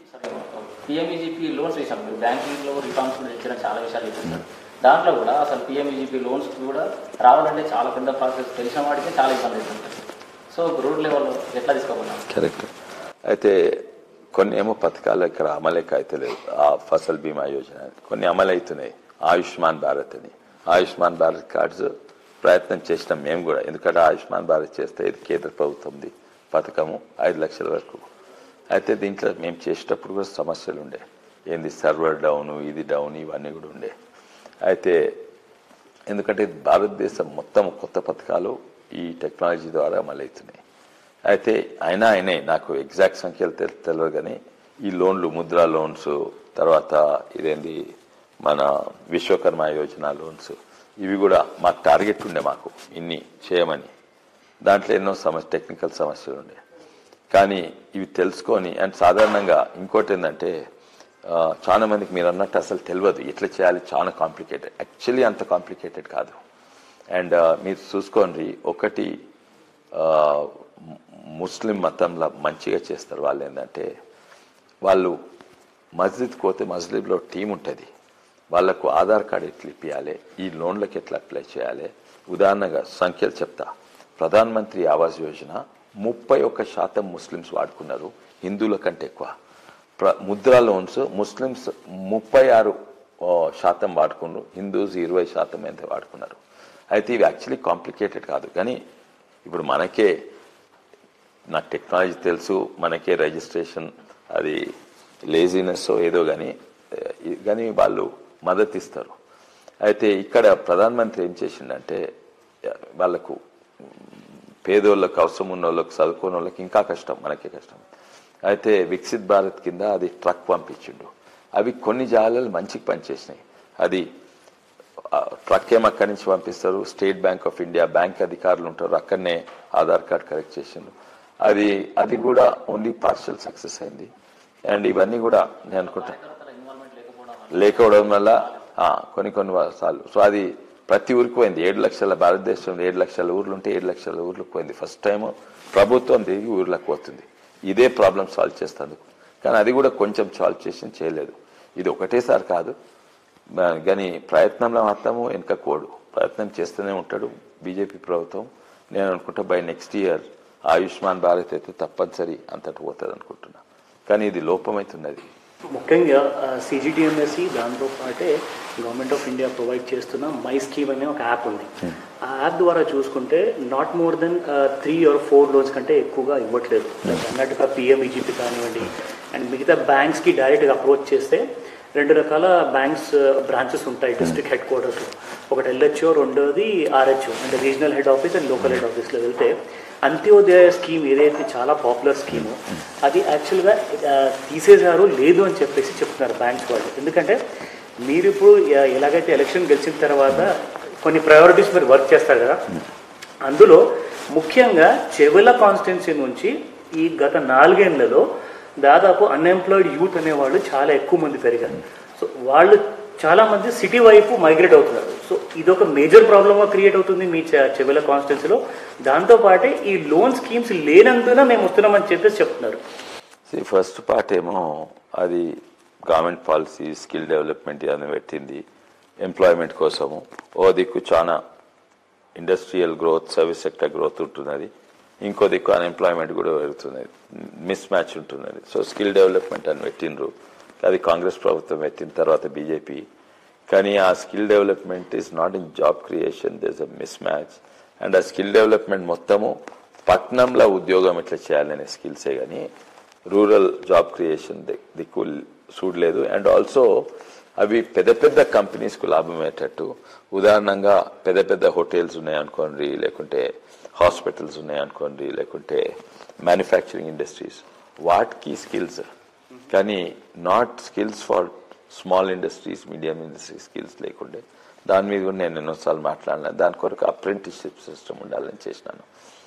పిఎంఈజీపీ లోన్స్ వేసాం మీరు బ్యాంకింగ్ లో రిఫార్మ్స్ కూడా ఇచ్చిన చాలా విషయాలు ఇచ్చారు దాంట్లో కూడా అసలు పిఎంఈజీపీ లోన్స్ కూడా రావాలంటే చాలా పెద్ద ప్రాసెస్ తెలిసిన వాడికి చాలా ఇబ్బంది అవుతుంది సో రోడ్ లెవెల్లో ఎట్లా తీసుకోకుండా కరెక్ట్ అయితే కొన్ని ఏమో పథకాలు ఇక్కడ అమలేక అయితలేవు ఆ ఫసల్ బీమా యోజన కొన్ని అమలు అవుతున్నాయి ఆయుష్మాన్ భారత్ అని ఆయుష్మాన్ భారత్ కార్డ్స్ ప్రయత్నం చేసినాం మేము కూడా ఎందుకంటే ఆయుష్మాన్ భారత్ చేస్తే ఇది కేంద్ర ప్రభుత్వంది పథకము ఐదు లక్షల వరకు అయితే దీంట్లో మేము చేసేటప్పుడు కూడా సమస్యలు ఉండే ఏంది సర్వర్ డౌన్ ఇది డౌన్ ఇవన్నీ కూడా ఉండే అయితే ఎందుకంటే ఇది భారతదేశం మొత్తం కొత్త పథకాలు ఈ టెక్నాలజీ ద్వారా అమలవుతున్నాయి అయితే అయినా ఆయనే నాకు ఎగ్జాక్ట్ సంఖ్యలు తెల్ తెలియదు కానీ ఈ లోన్లు ముద్రా లోన్స్ తర్వాత ఇదేంది మన విశ్వకర్మ యోజన లోన్స్ ఇవి కూడా మాకు టార్గెట్ ఉండే మాకు ఇన్ని చేయమని దాంట్లో ఎన్నో సమస్య టెక్నికల్ సమస్యలు ఉండే కానీ ఇవి తెలుసుకొని అండ్ సాధారణంగా ఇంకోటి ఏంటంటే ఆ, చాలా మందికి మీరు అన్నట్టు అసలు తెలియదు ఎట్లా చేయాలి చాలా కాంప్లికేటెడ్ యాక్చువల్లీ అంత కాంప్లికేటెడ్ కాదు అండ్ మీరు చూసుకోండి ఒకటి ఆ, ము- ముస్లిం మతంలో మంచిగా చేస్తారు వాళ్ళు ఏంటంటే వాళ్ళు మస్జిద్ పోతే మస్జిద్లో టీం ఉంటుంది వాళ్ళకు ఆధార్ కార్డు ఎట్లా ఇప్పించాలి ఈ లోన్లకు ఎట్లా అప్లై చేయాలి ఉదాహరణగా సంఖ్యలు చెప్తా ప్రధాన్ మంత్రి ఆవాస్ యోజన ముప్పై ఒక్క శాతం ముస్లిమ్స్ వాడుకున్నారు హిందువుల కంటే ఎక్కువ ప్ర- ముద్రా లోన్స్ ముస్లిమ్స్ ముప్పై ఆరు ఆ, శాతం వాడుకున్నారు హిందూస్ ఇరవై శాతం ఎంత వాడుకున్నారు అయితే ఇవి యాక్చువల్లీ కాంప్లికేటెడ్ కాదు కానీ ఇప్పుడు మనకే నాకు టెక్నాలజీ తెలుసు మనకే రిజిస్ట్రేషన్ అది లేజినెస్ ఏదో కానీ కానీ వాళ్ళు మద్దతు ఇస్తారు అయితే ఇక్కడ ప్రధానమంత్రి ఏం చేసిండంటే వాళ్ళకు పేదోళ్ళకు అవసరం ఉన్న వాళ్ళకి చదువుకున్న వాళ్ళకి ఇంకా కష్టం మనకే కష్టం అయితే వికసిత్ భారత్ కింద అది ట్రక్ పంపించిండు అవి కొన్ని జాగాలు మంచికి పనిచేసినాయి అది ఆ, ట్రక్ ఏం అక్కడి నుంచి పంపిస్తారు State Bank of India bank అధికారులు ఉంటారు అక్కడనే ఆధార్ కార్డ్ కరెక్ట్ చేసిండు అది అది కూడా ఓన్లీ పార్షల్ సక్సెస్ అయింది అండ్ ఇవన్నీ కూడా నేను అనుకుంటా ఇన్వాల్వ్మెంట్ లేకపోవడం వల్ల లేకపోవడం వల్ల ఆ, కొన్ని కొన్ని సార్లు సో అది ప్రతి ఊరికి పోయింది ఏడు లక్షల భారతదేశంలో ఏడు లక్షల ఊర్లు ఉంటే ఏడు లక్షల ఊర్లకు పోయింది ఫస్ట్ టైం ప్రభుత్వం తిరిగి ఊర్లకు పోతుంది ఇదే ప్రాబ్లం సాల్వ్ చేస్తందుకు కానీ అది కూడా కొంచెం సాల్వ్ చేసి చేయలేదు ఇది ఒకటేసారి కాదు మా- కానీ ప్రయత్నంలో మాత్రము వెనక కోడు ప్రయత్నం చేస్తూనే ఉంటాడు బీజేపీ ప్రభుత్వం నేను అనుకుంటా by next year Ayushman Bharat అయితే తప్పనిసరి అంతటి పోతుంది అనుకుంటున్నా కానీ ఇది లోపమైతున్నది ముఖ్యంగా సిజిటిఎంఎస్సి దాంతో పాటే గవర్నమెంట్ ఆఫ్ ఇండియా ప్రొవైడ్ చేస్తున్న మై స్కీమ్ అనే ఒక యాప్ ఉంది ఆ యాప్ ద్వారా చూసుకుంటే not more than three or four loans కంటే ఎక్కువగా ఇవ్వట్లేదు Like అన్నట్టుగా పిఎంఈజీపీ కానివ్వండి అండ్ మిగతా బ్యాంక్స్కి డైరెక్ట్గా అప్రోచ్ చేస్తే రెండు రకాల బ్యాంక్స్ బ్రాంచెస్ ఉంటాయి డిస్ట్రిక్ట్ హెడ్ క్వార్టర్స్ ఒకటి ఎల్హెచ్ఓ రెండోది ఆర్హెచ్ఓ అంటే regional head office and local head ఆఫీస్లో వెళ్తే అంత్యోదయ స్కీమ్ ఏదైతే చాలా పాపులర్ స్కీము అది యాక్చువల్గా ఆ, తీసేశారు లేదు అని చెప్పేసి చెప్తున్నారు బ్యాంక్స్ వాళ్ళు ఎందుకంటే మీరు ఇప్పుడు ఎ- ఎలాగైతే ఎలక్షన్ గెలిచిన తర్వాత కొన్ని ప్రయారిటీస్ మీరు వర్క్ చేస్తారు కదా అందులో ముఖ్యంగా చెవుల కాన్స్టిట్యున్సీ నుంచి ఈ గత నాలుగేళ్లలో దాదాపు అన్ఎంప్లాయిడ్ యూత్ అనేవాళ్ళు చాలా ఎక్కువ మంది పెరిగారు సో వాళ్ళు చాలా మంది సిటీ వైపు మైగ్రేట్ అవుతున్నారు సో ఇదొక మేజర్ ప్రాబ్లమ్గా క్రియేట్ అవుతుంది మీ చె- చెవుల కాన్స్టిట్యున్సీలో దాంతోపాటే ఈ లోన్ స్కీమ్స్ లేనందున మేము వస్తున్నామని చెప్పేసి చెప్తున్నారు ఫస్ట్ పార్ట్ ఏమో అది గవర్నమెంట్ పాలసీ స్కిల్ డెవలప్మెంట్ అని పెట్టింది ఎంప్లాయ్మెంట్ కోసము ఓ దిక్కు చాలా industrial growth service sector growth ఉంటున్నది ఇంకో దిక్కు అన్ఎంప్లాయ్మెంట్ కూడా పెరుగుతున్నది మిస్ మ్యాచ్ ఉంటున్నది సో స్కిల్ డెవలప్మెంట్ అని పెట్టిండ్రు అది కాంగ్రెస్ ప్రభుత్వం పెట్టిన తర్వాత బీజేపీ కానీ ఆ skill development is not in job creation this uh mismatch and ఆ స్కిల్ డెవలప్మెంట్ మొత్తము పట్నంలో ఉద్యోగం ఎట్లా చేయాలనే స్కిల్సే కానీ రూరల్ జాబ్ క్రియేషన్ దిక్కు చూడలేదు అండ్ ఆల్సో అవి పెద్ద పెద్ద కంపెనీస్కు లాభమయ్యేటట్టు ఉదాహరణంగా పెద్ద పెద్ద హోటల్స్ ఉన్నాయనుకోండి లేకుంటే హాస్పిటల్స్ ఉన్నాయనుకోండి లేకుంటే మ్యానుఫ్యాక్చరింగ్ ఇండస్ట్రీస్ వాటికి స్కిల్స్ కానీ not skills for small industries medium industry skills లేకుండే దాని మీద కూడా నేను ఎన్నోసార్లు మాట్లాడినా దాని కొరకు అప్రెంటిస్షిప్ సిస్టమ్ ఉండాలని చేసినాను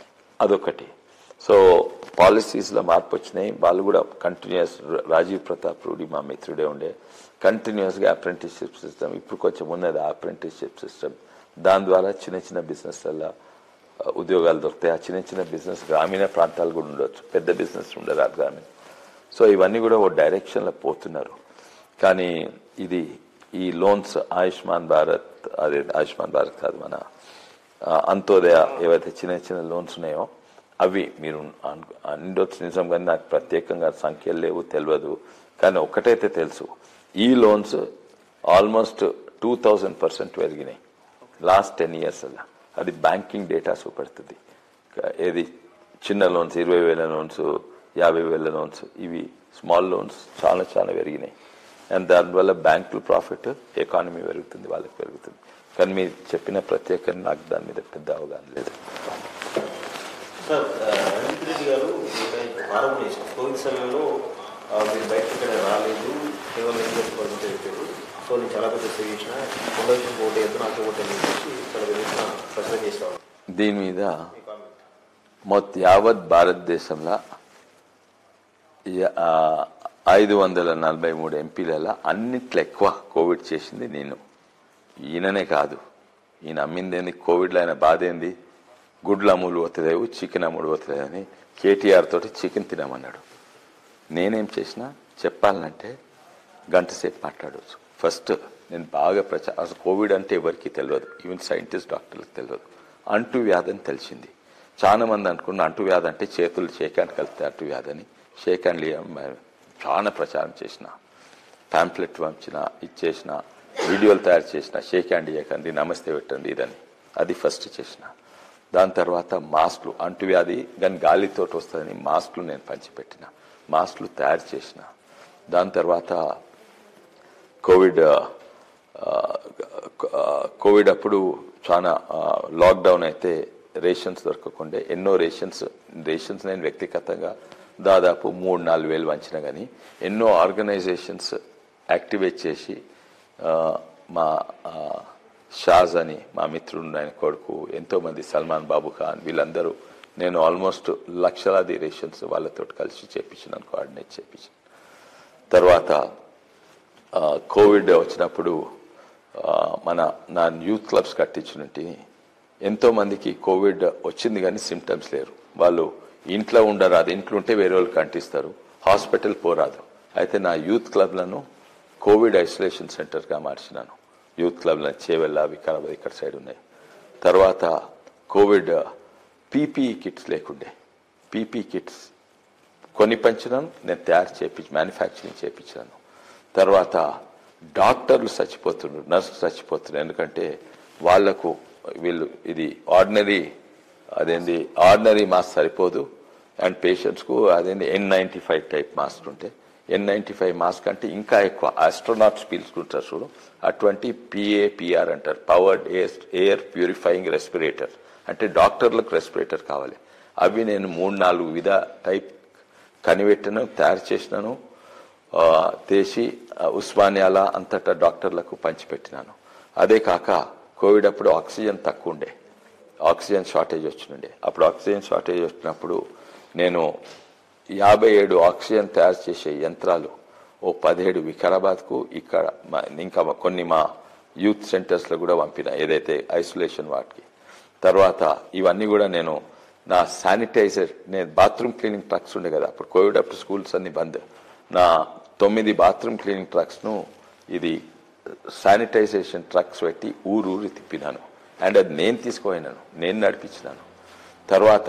అదొకటి సో పాలసీస్లో మార్పు వచ్చినాయి వాళ్ళు కూడా కంటిన్యూస్ రాజీవ్ ప్రతాప్ రూడి మా మిత్రుడే ఉండే కంటిన్యూస్గా అప్రెంటిస్షిప్ సిస్టమ్ ఇప్పుడు కొంచెం ఉన్నది ఆ అప్రెంటిస్షిప్ సిస్టమ్ దాని ద్వారా చిన్న చిన్న బిజినెస్లలో ఉద్యోగాలు దొరుకుతాయి ఆ చిన్న చిన్న బిజినెస్ గ్రామీణ ప్రాంతాలు కూడా ఉండొచ్చు పెద్ద బిజినెస్ ఉండదు ఆ గ్రామీణ సో ఇవన్నీ కూడా ఓ డైరెక్షన్లో పోతున్నారు కానీ ఇది ఈ లోన్స్ ఆయుష్మాన్ భారత్ అదే ఆయుష్మాన్ భారత్ కాదు మన ఆ, అంత్యోదయ ఏవైతే చిన్న చిన్న లోన్స్ ఉన్నాయో అవి మీరు అను- అండొచ్చు నిజం కానీ నాకు ప్రత్యేకంగా సంఖ్యలు లేవు తెలియదు కానీ ఒకటైతే తెలుసు ఈ loans almost two thousand percent పెరిగినాయి లాస్ట్ టెన్ ఇయర్స్ అలా అది బ్యాంకింగ్ డేటా చూపెడుతుంది క- ఏది చిన్న లోన్స్ ఇరవై వేల లోన్స్ యాభై వేల లోన్స్ ఇవి స్మాల్ లోన్స్ చాలా చాలా పెరిగినాయి అండ్ దానివల్ల బ్యాంకుల ప్రాఫిట్ ఎకానమీ పెరుగుతుంది వాళ్ళకి పెరుగుతుంది కానీ మీరు చెప్పిన ప్రత్యేకంగా నాకు దాని మీద పెద్ద అవగాహన లేదు సార్ ఆ, రంజిత్ రెడ్డి గారు ఆరోపణ చేశారు కోవిడ్ సమయంలో ఆ, మీరు బయటకు ఇక్కడ రాలేదు కేవలం ఇంగ్లీష్ పద్ధతి చెప్పారు సో నేను చాలా పెద్ద సేవ చేసిన కొండ విషయం ఓటు వేయద్దు నాకు ఓటు అని చెప్పేసి చాలా విధంగా ప్రశ్న చేస్తాను దీని మీద మీ కామెంట్ మొత్తం యావత్ భారతదేశంలో యా- ఆ, ఐదు వందల నలభై మూడు ఎంపీలలో అన్నిట్లో ఎక్కువ కోవిడ్ చేసింది నేను ఈయననే కాదు ఈయన అమ్మిందేంది కోవిడ్లో ఆయన బాధ ఏంది గుడ్లు అమ్ములు పోతలేవు చికెన్ అమ్ముడు పోతలేదు అని కేటీఆర్ తోటి చికెన్ తినమన్నాడు నేనేం చేసినా చెప్పాలంటే గంట సేపు మాట్లాడవచ్చు ఫస్ట్ నేను బాగా ప్రచారం అసలు కోవిడ్ అంటే ఎవరికి తెలియదు ఈవెన్ సైంటిస్ట్ డాక్టర్లకు తెలియదు అంటు వ్యాధి అని తెలిసింది చాలా మంది అనుకున్న అంటు వ్యాధి అంటే చేతులు షేక్ హ్యాండ్ కలిస్తే అంటు వ్యాధి అని షేక్ హ్యాండ్ ఇయ్యం- చాలా ప్రచారం చేసిన పాంప్లెట్ పంచిన ఇచ్చేసిన వీడియోలు తయారు చేసిన షేక్ హ్యాండ్ ఇవ్వకండి నమస్తే పెట్టండి ఇదని అది ఫస్ట్ చేసిన దాని తర్వాత మాస్క్లు అంటువ్యాధి కానీ గాలితోటి వస్తుందని మాస్క్లు నేను పంచిపెట్టిన మాస్క్లు తయారు చేసిన దాని తర్వాత కోవిడ్ ఆ, ఆ, కోవిడ్ అప్పుడు చాలా ఆ, లాక్డౌన్ అయితే రేషన్స్ దొరకకుండే ఎన్నో రేషన్స్ రేషన్స్ నేను వ్యక్తిగతంగా దాదాపు మూడు నాలుగు వేలు వంచిన కానీ ఎన్నో ఆర్గనైజేషన్స్ యాక్టివేట్ చేసి ఆ, మా ఆ, షాజ్ అని మా మిత్రుడు ఆయన కొడుకు ఎంతోమంది సల్మాన్ బాబు ఖాన్ వీళ్ళందరూ నేను ఆల్మోస్ట్ లక్షలాది రేషన్స్ వాళ్ళతో కలిసి చేపించినాను కోఆర్డినేట్ చేపించాను తర్వాత ఆ, కోవిడ్ వచ్చినప్పుడు ఆ, మన నా యూత్ క్లబ్స్ కట్టించినట్టు ఎంతో మందికి కోవిడ్ వచ్చింది కానీ సిమ్టమ్స్ లేరు వాళ్ళు ఇంట్లో ఉండరాదు ఇంట్లో ఉంటే వేరే వాళ్ళకి అంటిస్తారు హాస్పిటల్ పోరాదు అయితే నా యూత్ క్లబ్లను కోవిడ్ ఐసోలేషన్ సెంటర్గా మార్చినాను యూత్ క్లబ్లను చేవెళ్ళ వికారాబాద్ ఇక్కడ సైడ్ ఉన్నాయి తర్వాత కోవిడ్ పీపీఈ కిట్స్ లేకుండే పీపీ కిట్స్ కొన్ని పంచినాను నేను తయారు చేపించి మ్యానుఫ్యాక్చరింగ్ చేపించాను తర్వాత డాక్టర్లు చచ్చిపోతున్నారు నర్సు చచ్చిపోతున్నారు ఎందుకంటే వాళ్లకు వీళ్ళు ఇది ఆర్డినరీ అదేంది ఆర్డినరీ మాస్క్ సరిపోదు అండ్ పేషెంట్స్కు అదేంది N ninety five type mask ఉంటే ఎన్ నైంటీ ఫైవ్ మాస్క్ అంటే ఇంకా ఎక్కువ ఆస్ట్రోనాట్స్ పీల్చుకుంటారు చూడు అటువంటి పిఏపిఆర్ అంటారు powered air air purifying respirator అంటే డాక్టర్లకు రెస్పిరేటర్ కావాలి అవి నేను మూడు నాలుగు విధ టైప్ కనిపెట్టాను తయారు చేసినాను ఆ, చేసి ఆ, ఉస్మానియాల అంతటా డాక్టర్లకు పంచిపెట్టినాను అదే కాక కోవిడ్ అప్పుడు ఆక్సిజన్ తక్కువ ఉండే ఆక్సిజన్ షార్టేజ్ వచ్చినుండే అప్పుడు ఆక్సిజన్ షార్టేజ్ వచ్చినప్పుడు నేను యాభై ఏడు ఆక్సిజన్ తయారు చేసే యంత్రాలు ఓ పదిహేడు వికారాబాద్కు ఇక్కడ మా- ఇంకా కొన్ని మా యూత్ సెంటర్స్లో కూడా పంపిన ఏదైతే ఐసోలేషన్ వాటికి తర్వాత ఇవన్నీ కూడా నేను నా శానిటైజర్ నేను బాత్రూమ్ క్లీనింగ్ ట్రక్స్ ఉండే కదా అప్పుడు కోవిడ్ అప్పుడు స్కూల్స్ అన్ని బంద్ నా తొమ్మిది బాత్రూమ్ క్లీనింగ్ ట్రక్స్ను ఇది శానిటైజేషన్ ట్రక్స్ పెట్టి ఊరు ఊరు తిప్పినాను అండ్ అది నేను తీసుకుపోయినాను నేను నడిపించినాను తర్వాత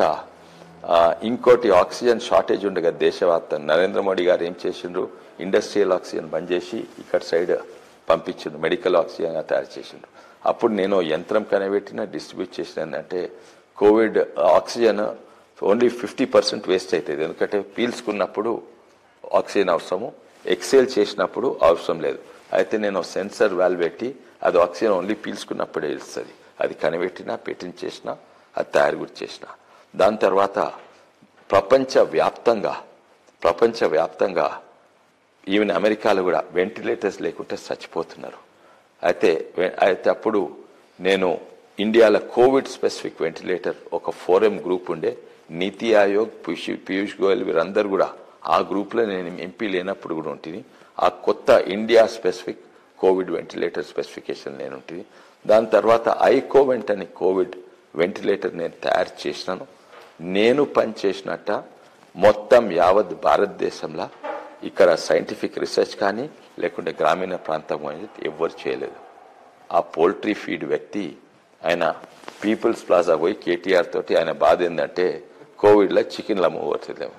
ఆ, ఇంకోటి ఆక్సిజన్ షార్టేజ్ ఉండే కదా దేశవ్యాప్తం నరేంద్ర మోడీ గారు ఏం చేసిండ్రు ఇండస్ట్రియల్ ఆక్సిజన్ బంద్ చేసి ఇక్కడ సైడ్ పంపించిండ్రు మెడికల్ ఆక్సిజన్ తయారు చేసిండ్రు అప్పుడు నేను యంత్రం కనిపెట్టిన డిస్ట్రిబ్యూట్ చేసిన అంటే covid oxygen only fifty percent waste అవుతుంది ఎందుకంటే పీల్చుకున్నప్పుడు ఆక్సిజన్ అవసరము ఎక్సేల్ చేసినప్పుడు అవసరం లేదు అయితే నేను సెన్సర్ వాల్వ్ పెట్టి అది ఆక్సిజన్ ఓన్లీ పీల్చుకున్నప్పుడే ఇస్తుంది అది కనిపెట్టినా పేటెంట్ చేసిన అది తయారు కూడా చేసిన దాని తర్వాత ప్రపంచ వ్యాప్తంగా ప్రపంచ వ్యాప్తంగా ఈవెన్ అమెరికాలో కూడా వెంటిలేటర్స్ లేకుంటే చచ్చిపోతున్నారు అయితే వె- అయితే అప్పుడు నేను ఇండియాలో కోవిడ్ స్పెసిఫిక్ వెంటిలేటర్ ఒక ఫోరం గ్రూప్ ఉండే నీతి ఆయోగ్ పీయూష్ పీయూష్ గోయల్ వీరందరూ కూడా ఆ గ్రూప్లో నేను ఎంపీ లేనప్పుడు కూడా ఉంటుంది ఆ కొత్త India specific covid ventilator specification నేను ఉంటుంది దాని తర్వాత ఐకోవెంట్ అని కోవిడ్ వెంటిలేటర్ నేను తయారు చేసినాను నేను పనిచేసినట్ట మొత్తం యావత్ భారతదేశంలో ఇక్కడ సైంటిఫిక్ రీసెర్చ్ కానీ లేకుంటే గ్రామీణ ప్రాంతం అనేది ఎవ్వరు చేయలేదు ఆ పోల్ట్రీ ఫీడ్ వ్యక్తి ఆయన పీపుల్స్ ప్లాజా పోయి కేటీఆర్ తోటి ఆయన బాధ ఏంటంటే కోవిడ్లో చికెన్లు అమ్మబోతుందేమో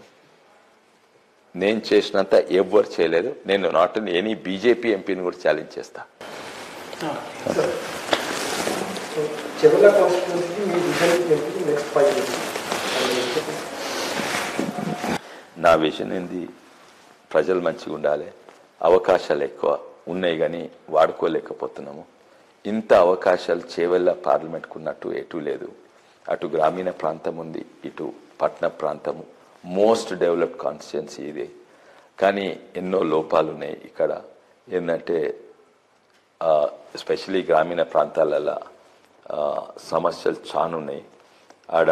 నేను చేసినంత ఎవ్వరు చేయలేదు నేను నాట్ ఎనీ బీజేపీ ఎంపీని కూడా ఛాలెంజ్ చేస్తా చెవుల కాన్స్టిట్యూన్సీ మీ విజన్ ఏంటి నెక్స్ట్ ఫైవ్ ఇయర్స్ నా విజన్ ఏంది ప్రజలు మంచిగా ఉండాలి అవకాశాలు ఎక్కువ ఉన్నాయి కానీ వాడుకోలేకపోతున్నాము ఇంత అవకాశాలు చేవెళ్ళ పార్లమెంట్కు ఉన్నట్టు ఎటు లేదు అటు గ్రామీణ ప్రాంతం ఉంది ఇటు పట్టణ ప్రాంతము మోస్ట్ డెవలప్డ్ కాన్స్టిట్యున్సీ ఇది కానీ ఎన్నో లోపాలు ఉన్నాయి ఇక్కడ ఏంటంటే ఎస్పెషలీ గ్రామీణ ప్రాంతాలలో ఆ, సమస్యలు చాలా ఉన్నాయి ఆడ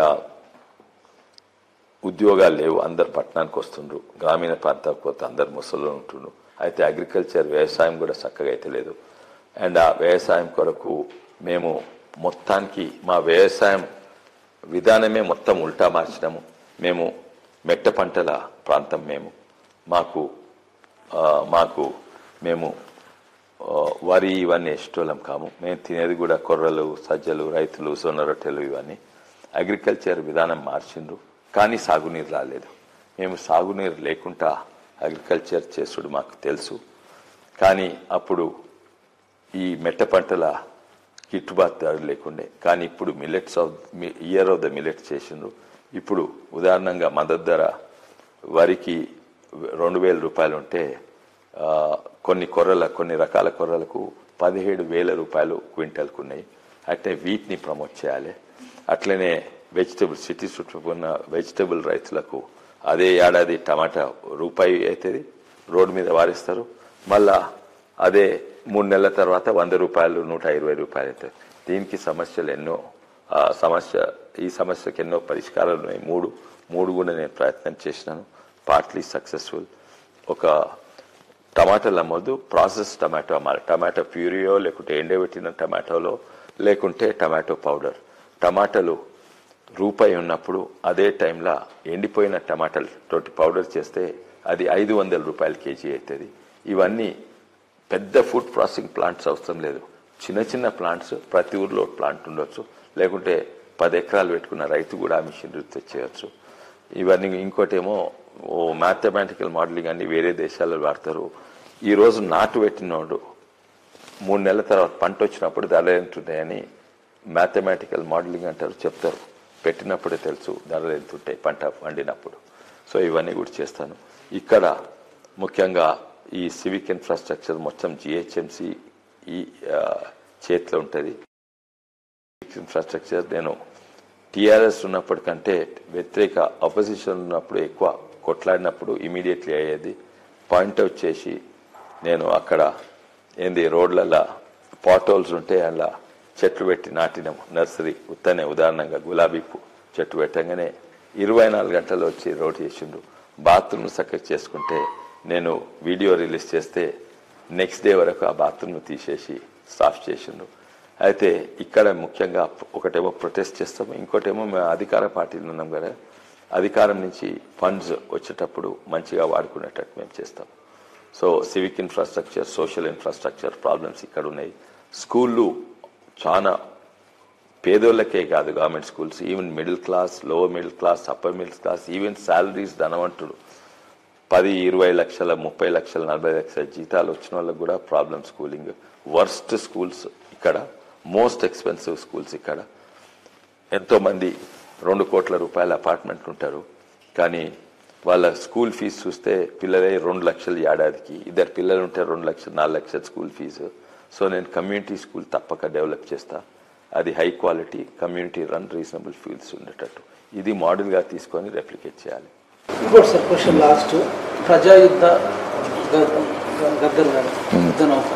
ఉద్యోగాలు లేవు అందరు పట్టణానికి వస్తుండ్రు గ్రామీణ ప్రాంతానికి పోతే అందరు ముసలు ఉంటుండ్రు అయితే అగ్రికల్చర్ వ్యవసాయం కూడా చక్కగా అయితే లేదు అండ్ ఆ వ్యవసాయం కొరకు మేము మొత్తానికి మా వ్యవసాయం విధానమే మొత్తం ఉల్టా మార్చినాము మేము మెట్ట పంటల ప్రాంతం మేము మాకు ఆ, మాకు మేము ఆ, వరి ఇవన్నీ ఇష్టోళం కాము మేము తినేది కూడా కొర్రలు సజ్జలు రైతులు సొన్న రొట్టెలు ఇవన్నీ అగ్రికల్చర్ విధానం మార్చిండ్రు కానీ సాగునీరు రాలేదు మేము సాగునీరు లేకుండా అగ్రికల్చర్ చేసుడు మాకు తెలుసు కానీ అప్పుడు ఈ మెట్ట పంటల గిట్టుబాటు ధర లేకుండే కానీ ఇప్పుడు millets of year of the millet చేసిండ్రు ఇప్పుడు ఉదాహరణంగా మద్దతు ధర వరికి రెండు వేల రూపాయలు ఉంటే ఆ, కొన్ని కొర్రల కొన్ని రకాల కొర్రలకు పదిహేడు వేల రూపాయలు క్వింటల్కు ఉన్నాయి అంటే వీటిని ప్రమోట్ చేయాలి అట్లనే వెజిటబుల్ సిటీ చుట్టూ ఉన్న వెజిటబుల్ రైతులకు అదే ఏడాది టమాటా రూపాయి అవుతుంది రోడ్డు మీద వారిస్తారు మళ్ళా అదే మూడు నెలల తర్వాత వంద రూపాయలు నూట ఇరవై రూపాయలు అవుతాయి దీనికి సమస్యలు ఎన్నో ఆ సమస్య ఈ సమస్యకి ఎన్నో పరిష్కారాలు ఉన్నాయి మూడు మూడు కూడా నేను ప్రయత్నం చేసినాను పార్ట్లీ సక్సెస్ఫుల్ ఒక టమాటాలు అమ్మొద్దు ప్రాసెస్ టమాటో అమ్మాలి టమాటో ప్యూరియో లేకుంటే ఎండబెట్టిన టమాటోలో లేకుంటే టమాటో పౌడర్ టమాటాలు రూపాయి ఉన్నప్పుడు అదే టైంలో ఎండిపోయిన టమాటాలు తోటి పౌడర్ చేస్తే అది ఐదు వందల రూపాయల కేజీ అవుతుంది ఇవన్నీ పెద్ద ఫుడ్ ప్రాసెసింగ్ ప్లాంట్స్ అవసరం లేదు చిన్న చిన్న ప్లాంట్స్ ప్రతి ఊర్లో ఒక ప్లాంట్ ఉండొచ్చు లేకుంటే పది ఎకరాలు పెట్టుకున్న రైతు కూడా ఆ మిషన్ తెచ్చేయచ్చు ఇవన్నీ ఇంకోటేమో ఓ మ్యాథమెటికల్ మోడలింగ్ అన్ని వేరే దేశాల్లో వాడతారు ఈ రోజు నాటు పెట్టినోడు మూడు నెలల తర్వాత పంట వచ్చినప్పుడు ధరలు ఎంత ఉంటాయని మ్యాథమెటికల్ మోడలింగ్ అంటారు చెప్తారు పెట్టినప్పుడే తెలుసు ధరలు ఎంత ఉంటాయి పంట వండినప్పుడు సో ఇవన్నీ కూడా చేస్తాను ఇక్కడ ముఖ్యంగా ఈ సివిక్ ఇన్ఫ్రాస్ట్రక్చర్ మొత్తం జిహెచ్ఎంసి ఈ ఆ, చేతిలో ఉంటుంది ఇన్ఫ్రాస్ట్రక్చర్ నేను టీఆర్ఎస్ ఉన్నప్పటికంటే వ్యతిరేక అపోజిషన్ ఉన్నప్పుడు ఎక్కువ కొట్లాడినప్పుడు ఇమీడియట్లీ అయ్యేది పాయింట్అవుట్ చేసి నేను అక్కడ ఏంది రోడ్లలో పాటోల్స్ ఉంటే అలా చెట్లు పెట్టి నాటినాము నర్సరీ ఉత్తనే ఉదాహరణంగా గులాబీ పూ చెట్టు పెట్టగానే ఇరవై నాలుగు గంటలు వచ్చి రోడ్ చేసిండు బాత్రూమ్ చక్కగా చేసుకుంటే నేను వీడియో రిలీజ్ చేస్తే నెక్స్ట్ డే వరకు ఆ బాత్రూమ్ తీసేసి సాఫ్ చేసిండు అయితే ఇక్కడ ముఖ్యంగా ఒకటేమో ప్రొటెస్ట్ చేస్తాము ఇంకోటేమో మేము అధికార పార్టీలు ఉన్నాం కదా అధికారం నుంచి ఫండ్స్ వచ్చేటప్పుడు మంచిగా వాడుకునేటట్టు మేము చేస్తాం so civic infrastructure social infrastructure problems ఇక్కడ ఉన్నాయి స్కూళ్ళు చాలా పేదోళ్ళకే కాదు government schools even middle class lower middle class upper middle class even salaries ధనవంతుడు పది ఇరవై లక్షల ముప్పై లక్షల నలభై లక్షల జీతాలు వచ్చిన వాళ్ళకి కూడా ప్రాబ్లం స్కూలింగ్ వర్స్ట్ స్కూల్స్ ఇక్కడ మోస్ట్ ఎక్స్పెన్సివ్ స్కూల్స్ ఇక్కడ ఎంతో మంది రెండు కోట్ల రూపాయల అపార్ట్మెంట్లు ఉంటారు కానీ వాళ్ళ స్కూల్ ఫీజు చూస్తే పిల్లలే రెండు లక్షలు ఏడాదికి ఇద్దరు పిల్లలు ఉంటే రెండు లక్షలు నాలుగు లక్షల స్కూల్ ఫీజు సో నేను కమ్యూనిటీ స్కూల్ తప్పక డెవలప్ చేస్తా అది high quality community run reasonable fees ఉండేటట్టు ఇది మోడల్గా తీసుకొని రెప్లికేట్ చేయాలి ఇంకోటి సార్ క్వశ్చన్ లాస్ట్ ప్రజాయుద్ధ గ- గ- గద్దర్ గారు యుద్ధ నౌక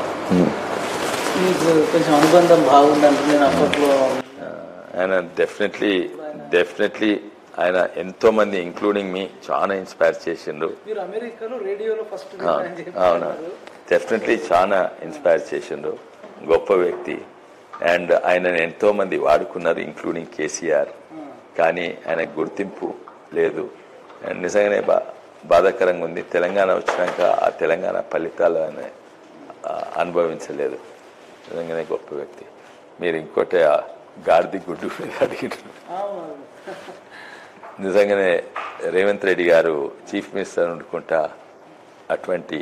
మీకు కొంచెం అనుబంధం బాగుందంటే నేను అప్పట్లో ఆయన డెఫినెట్లీ డెఫినెట్లీ ఆయన ఎంతో మంది ఇంక్లూడింగ్ మీ చాలా ఇన్స్పైర్ చేసిండ్రు మీరు అమెరికాలో రేడియోలో ఫస్ట్ ఆ, అవును డెఫినెట్లీ చాలా ఇన్స్పైర్ చేసిండ్రు గొప్ప వ్యక్తి అండ్ ఆయనను ఎంతో మంది వాడుకున్నారు ఇంక్లూడింగ్ కేసీఆర్ కానీ ఆయన గుర్తింపు లేదు అండ్ నిజంగానే బా బాధాకరంగా ఉంది తెలంగాణ వచ్చినాక ఆ తెలంగాణ ఫలితాలు ఆయన ఆ, అనుభవించలేదు నిజంగానే గొప్ప వ్యక్తి మీరు ఇంకోటి ఆ గాడిది గుడ్డు మీద అడిగినారు నిజంగానే రేవంత్ రెడ్డి గారు చీఫ్ మినిస్టర్ అనుకుంటా అటువంటి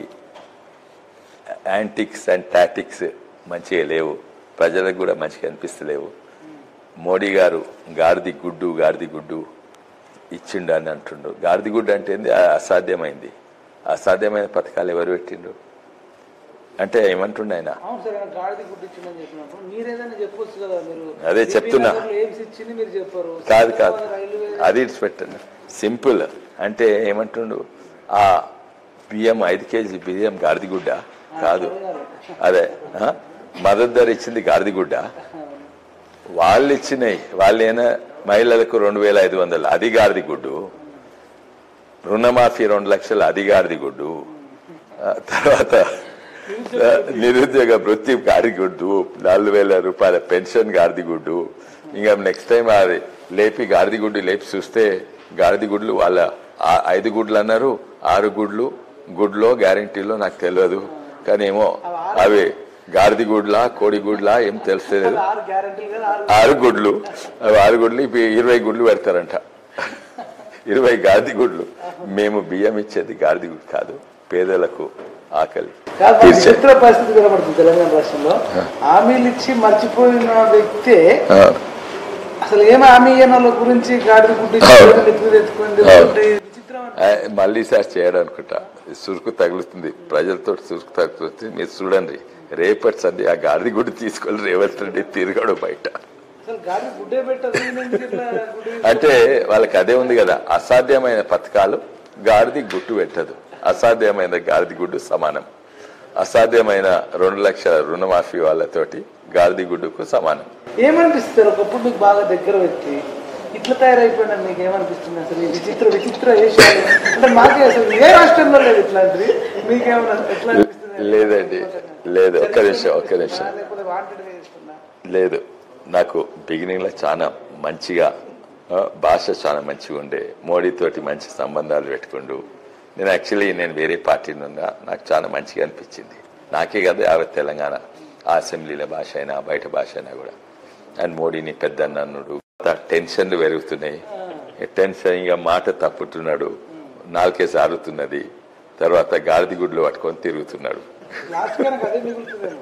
యాంటిక్స్ అండ్ టాటిక్స్ మంచిగా లేవు ప్రజలకు కూడా మంచిగా అనిపిస్తలేవు మోడీ గారు గాడిది గుడ్డు గాడిది గుడ్డు ఇచ్చిండు అని అంటుండు గాడిది గుడ్డు అంటే ఏంది ఆ అసాధ్యమైంది అసాధ్యమైన పథకాలు ఎవరు పెట్టిండు అంటే ఏమంటుండే ఆయన అవును సార్ ఆయన గాడిది గుడ్డిచ్చిందని చెప్పినప్పుడు మీరేదైనా చెప్పొచ్చు కదా మీరు అదే చెప్తున్నా. ఏమ్స్ ఇచ్చింది మీరు చెప్పారు కాదు కాదు రైల్వే అది ఇట్స్ పెట్టండి సింపుల్ అంటే ఏమంటుండు ఆ బియ్యం ఐదు కేజీ బియ్యం గాడిదిగుడ్డ కాదు అదే ఆ? మద్దతు ధర ఇచ్చింది గాడిదిగుడ్డ వాళ్ళు ఇచ్చినాయి వాళ్ళైనా మహిళలకు రెండు వేల ఐదు వందలు అది గాడిదిగుడ్డు రుణమాఫీ రెండు లక్షలు అది గాడిదిగుడ్డు ఆ, తర్వాత ఆ, నిరుద్యోగ వృత్తి గాడిగుడ్డు నాలుగు వేల రూపాయల పెన్షన్ గాడిదిగుడ్డు ఇంకా నెక్స్ట్ టైం అది లేపి గాడిదిగుడ్డు లేపి చూస్తే గాడిదిగుడ్లు వాళ్ళ ఆ- ఐదు గుడ్లు అన్నారు ఆరు గుడ్లు గుడ్లో గ్యారంటీలో నాకు తెలియదు కానీ ఏమో అవి గాడిది గుడ్లా కోడి గుడ్లా ఏం తెలుస్తలేదు ఆరు గ్యారంటీలు కదా ఆరు ఆరు గుడ్లు అవి ఆరు గుడ్లు ఇప్పుడు ఇరవై గుడ్లు పెడతారంట ఇరవై గాడిది గుడ్లు మేము బియ్యం ఇచ్చేది గాడిది గుడ్డు కాదు పేదలకు ఆకలి కాదు మన తీర్చే విచిత్ర పరిస్థితి కనబడుతుంది తెలంగాణ రాష్ట్రంలో హామీలు ఇచ్చి మర్చిపోయిన వ్యక్తే ఆ, అసలు ఏం హామీ ఇయ్యని వాళ్ళ గురించి గాడిద గుడ్డి అవును. నెత్తుకు తెచ్చుకోండి అవును. అంటే విచిత్రం అంటే ఆ, మళ్ళీ సార్ చేయడం అనుకుంటా సురుకు తగులుతుంది ప్రజలతో సురుకు తగులుతుంది మీరు చూడండి రేపటి సంది ఆ గాడిది గుడ్డు తీసుకొని రేవంత్ రెడ్డి తిరగడు బయట అసలు గాడిద గుడ్డే పెట్టదు ఈయన ఎందుకు ఇట్లా గుడ్డి అంటే వాళ్ళకి అదే ఉంది కదా అసాధ్యమైన పథకాలు గాడిది గుట్టు పెట్టదు అసాధ్యమైన గాడిది గుడ్డు సమానం అసాధ్యమైన రెండు లక్షల రుణమాఫీ వాళ్ళతోటి గాడిది గుడ్డుకు సమానం ఏమనిపిస్తారు ఒకప్పుడు మీకు బాగా దగ్గర వ్యక్తి ఇట్లా తయారైపోయినా మీకు ఏమనిపిస్తుంది అసలు ఈ విచిత్ర విచిత్ర విషయాలు అంటే మాకే అసలు ఏ రాష్ట్రంలో లేదు ఇట్లాంటిది మీకేమన్నా ఎట్లా అనిపిస్తుంది లేదండి లేదు ఒక్క నిమిషం ఒక్క నిమిషం లేకపోతే వాంటెడ్ చేస్తున్నా లేదు నాకు బిగినింగ్ లో చాలా మంచిగా ఆ, భాష చాలా మంచిగా ఉండే మోడీతోటి మంచి సంబంధాలు పెట్టుకుండు నేను యాక్చువల్లీ నేను వేరే పార్టీ ఉన్నా నాకు చాలా మంచిగా అనిపించింది నాకే కదా యావత్ తెలంగాణ ఆ అసెంబ్లీల భాష అయినా బయట భాష అయినా కూడా అండ్ మోడీని పెద్ద నన్నుడు టెన్షన్లు పెరుగుతున్నాయి టెన్షన్ ఇక మాట తప్పుతున్నాడు నాలుకే సారుతున్నది తర్వాత గాడిద గుడ్లు పట్టుకొని తిరుగుతున్నాడు లాస్ట్ కనుక అదే మిగులుతుందేమో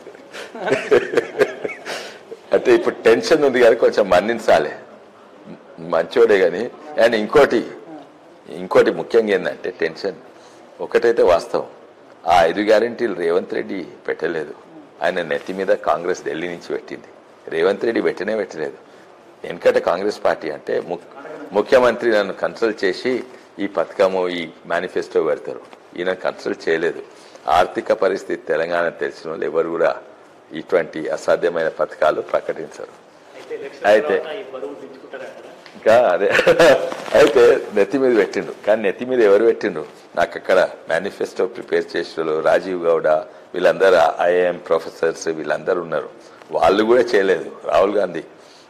అంటే ఇప్పుడు టెన్షన్ ఉంది కానీ కొంచెం మన్నించాలి మంచోడే కానీ అండ్ ఇంకోటి ఇంకోటి ముఖ్యంగా ఏంటంటే టెన్షన్ ఒకటైతే వాస్తవం ఆ ఐదు గ్యారంటీలు రేవంత్ రెడ్డి పెట్టలేదు ఆయన నెత్తి మీద కాంగ్రెస్ ఢిల్లీ నుంచి పెట్టింది రేవంత్ రెడ్డి పెట్టనే పెట్టలేదు ఎందుకంటే కాంగ్రెస్ పార్టీ అంటే ము- ముఖ్యమంత్రి నన్ను కన్సల్ట్ చేసి ఈ పథకము ఈ మేనిఫెస్టో పెడతారు ఈయన కన్సల్ట్ చేయలేదు ఆర్థిక పరిస్థితి తెలంగాణ తెలిసిన వాళ్ళు ఎవరు కూడా ఇటువంటి అసాధ్యమైన పథకాలు ప్రకటించరు అయితే ఎలక్షన్ అయితే- తర్వాత ఈ బరువు దించుకుంటారంటారా ఇంకా అదే అయితే నెత్తి మీద పెట్టిండు కానీ నెత్తి మీద ఎవరు పెట్టిండు నాకు అక్కడ మేనిఫెస్టో ప్రిపేర్ చేసిన రాజీవ్ గౌడ వీళ్ళందరూ ఐఐఎం ప్రొఫెసర్స్ వీళ్ళందరూ ఉన్నారు వాళ్ళు కూడా చేయలేదు రాహుల్ గాంధీ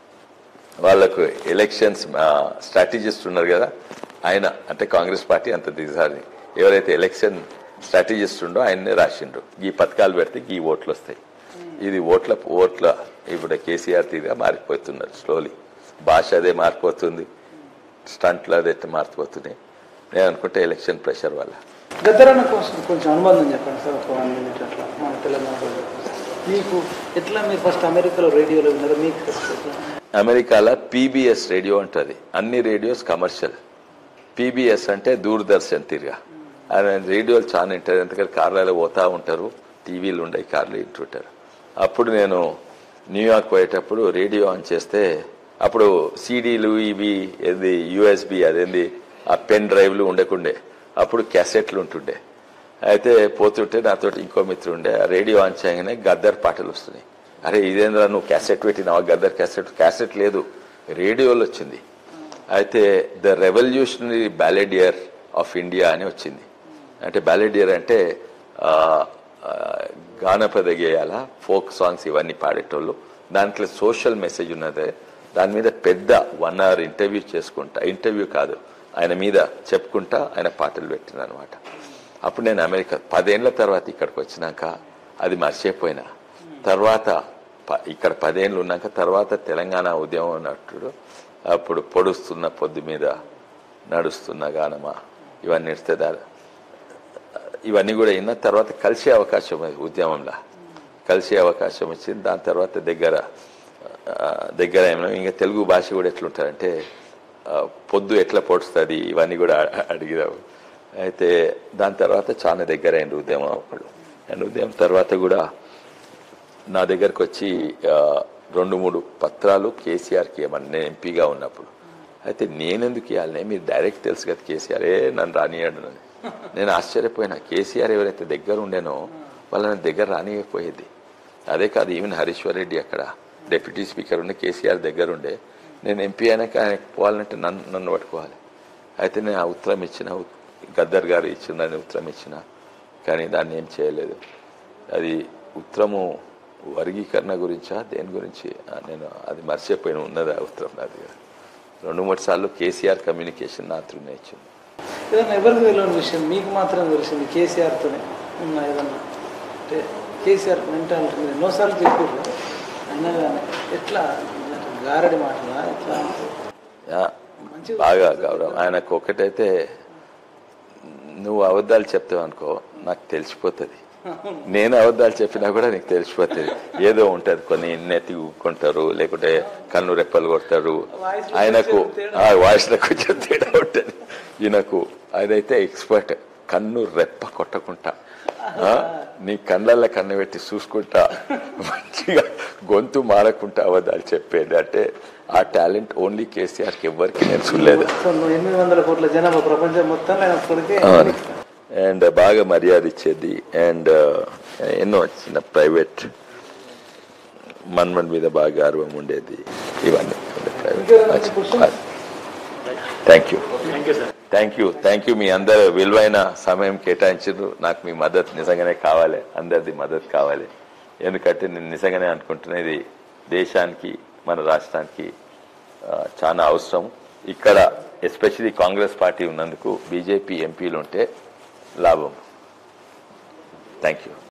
వాళ్ళకు ఎలక్షన్స్ స్ట్రాటజిస్ట్ ఉన్నారు కదా ఆయన అంటే కాంగ్రెస్ పార్టీ అంత దిగజారి ఎవరైతే ఎలక్షన్ స్ట్రాటజిస్ట్ ఉండో ఆయన్నే రాసిండ్రు ఈ పథకాలు పెడితే ఈ ఓట్లు వస్తాయి ఇది ఓట్ల ఓట్ల ఇప్పుడు కేసీఆర్ తీరుగా మారిపోతున్నారు స్లోలీ భాష అదే మారిపోతుంది స్టంట్లు అదే మారిపోతున్నాయి నేను అనుకుంటే ఎలక్షన్ ప్రెషర్ వల్ల గద్దరన్న కోసం కొంచెం అనుబంధం చెప్పండి సార్ ఒక వన్ మినిట్ అట్లా మన తెలంగాణ ప్రజలకు. మీకు ఎట్లా మీరు ఫస్ట్ అమెరికాలో రేడియోలో విన్నారు మీకు ఎట్లా? అమెరికాలో పీబీఎస్ రేడియో ఉంటుంది అన్ని రేడియోస్ కమర్షియల్ పీబీఎస్ అంటే దూరదర్శన్ తిరిగా ఆయన రేడియోలు చాలా వింటారు ఎందుకంటే కార్లలో పోతా ఉంటారు టీవీలు ఉండయి కార్లు వింటుంటారు అప్పుడు నేను న్యూయార్క్ పోయేటప్పుడు రేడియో ఆన్ చేస్తే అప్పుడు సీడీలు ఇవి ఏది యూఎస్బి అదేంది ఆ పెన్ డ్రైవ్లు ఉండకుండే అప్పుడు క్యాసెట్లు ఉంటుండే అయితే పోతుంటే నాతో ఇంకో మిత్రుడు ఉండే ఆ రేడియో ఆన్ చేయగానే గద్దర్ పాటలు వస్తున్నాయి అరే ఇదేంద్రా నువ్వు క్యాసెట్ పెట్టినావా గద్దర్ క్యాసెట్ క్యాసెట్ లేదు రేడియోలో వచ్చింది అయితే the revolutionary balladeer of India అని వచ్చింది అంటే బ్యాలెడియర్ అంటే ఆ, ఆ, గానపద గేయాల ఫోక్ సాంగ్స్ ఇవన్నీ పాడేటోళ్ళు దాంట్లో సోషల్ మెసేజ్ ఉన్నదే దాని మీద పెద్ద వన్ అవర్ ఇంటర్వ్యూ చేసుకుంటా ఇంటర్వ్యూ కాదు ఆయన మీద చెప్పుకుంటా ఆయన పాటలు పెట్టిన అనమాట అప్పుడు నేను అమెరికా పదేళ్ల తర్వాత ఇక్కడికి వచ్చినాక అది మర్చిపోయినా తర్వాత ప- ఇక్కడ పదేళ్ళు ఉన్నాక తర్వాత తెలంగాణ ఉద్యమం అన్నట్టు అప్పుడు పొడుస్తున్న పొద్దు మీద నడుస్తున్న గానమా ఇవన్నీ ఇస్తే దా- ఇవన్నీ కూడా అయిన తర్వాత కలిసే అవకాశం ఉంది ఉద్యమంలో కలిసే అవకాశం వచ్చింది దాని తర్వాత దగ్గర ఆ, దగ్గర ఏమైనా ఇంకా తెలుగు భాష కూడా ఎట్లుంటారంటే ఆ, పొద్దు ఎట్లా పొడుస్తుంది ఇవన్నీ కూడా అ- అడిగినావు అయితే దాని తర్వాత చాలా దగ్గర అయింది ఉద్యమం అప్పుడు అండ్ ఉద్యమం తర్వాత కూడా నా దగ్గరకు వచ్చి ఆ, రెండు మూడు పత్రాలు కేసీఆర్కి ఇవ్వమని నేను ఎంపీగా ఉన్నప్పుడు అయితే నేనెందుకు ఇవ్వాలి మీరు డైరెక్ట్ తెలుసు కదా కేసీఆర్ ఏ నన్ను రానియాడు అని నేను ఆశ్చర్యపోయినా కేసీఆర్ ఎవరైతే దగ్గర ఉండేనో వాళ్ళని దగ్గర రానియకపోయేది అదే కాదు ఈవెన్ హరీశ్వర్ రెడ్డి అక్కడ డిప్యూటీ స్పీకర్ ఉండే కేసీఆర్ దగ్గర ఉండే నేను ఎంపీ అయినాక ఆయనకు పోవాలంటే నన్ను నన్ను పట్టుకోవాలి అయితే నేను ఆ ఉత్తరం ఇచ్చిన గద్దర్ గారు ఇచ్చిందని ఉత్తరం ఇచ్చిన కానీ దాన్ని ఏం చేయలేదు అది ఉత్తరము వర్గీకరణ గురించా దేని గురించి ఆ, నేను అది మర్చిపోయిన ఉన్నది ఆ ఉత్తరం నా దగ్గర రెండు మూడు సార్లు కేసీఆర్ కమ్యూనికేషన్ నా త్రూనే ఇచ్చింది ఏదన్నా ఎవరికి తెలియని విషయం మీకు మాత్రం తెలిసింది కేసీఆర్తోనే ఉన్న ఏదన్నా అంటే కేసీఆర్ మెంటాలిటీ మీరు ఎన్నోసార్లు చెప్పారు అయినా కానీ ఎట్లా గారడి మాటలా ఎట్లా యా, బాగా గౌరవం ఆయనకు ఒకటైతే నువ్వు అబద్ధాలు చెప్తావు అనుకో నాకు తెలిసిపోతుంది నేను అబద్ధాలు చెప్పినా కూడా నీకు తెలిసిపోతుంది ఏదో ఉంటది కొన్ని నెత్తి ఊక్కుంటారు లేకుంటే కన్ను రెప్పలు కొడతారు ఆయనకు ఆ వాయిస్లో కొంచెం తేడా ఉంటుంది ఈయనకు ఆయనైతే ఎక్స్పర్ట్ కన్ను రెప్ప కొట్టకుండా ఆ, నీ కళ్ళల్లో కన్ను పెట్టి చూసుకుంటా మంచిగా గొంతు మారకుంటా అబద్ధాలు చెప్పేది అంటే ఆ టాలెంట్ ఓన్లీ కేసీఆర్కి ఎవ్వరికి నేను చూడలేదు మొత్తం ఎనిమిది వందల కోట్ల జనాభా ప్రపంచం మొత్తం ఆయన ఒక్కడికే అవును అండ్ బాగా మర్యాద ఇచ్చేది అండ్ ఎన్నో చిన్న ప్రైవేట్ మన్మన్ మీద బాగా గర్వం ఉండేది ఇవన్నీ thank you thank you sir thank you thank you మీ అందరు విలువైన సమయం కేటాయించారు నాకు మీ మద్దతు నిజంగానే కావాలి అందరిది మద్దతు కావాలి ఎందుకంటే నేను నిజంగానే అనుకుంటున్నా ఇది దేశానికి మన రాష్ట్రానికి ఆ, చాలా అవసరం ఇక్కడ ఎస్పెషలీ కాంగ్రెస్ పార్టీ ఉన్నందుకు బీజేపీ ఎంపీలు ఉంటే లాభం థ్యాంక్ యూ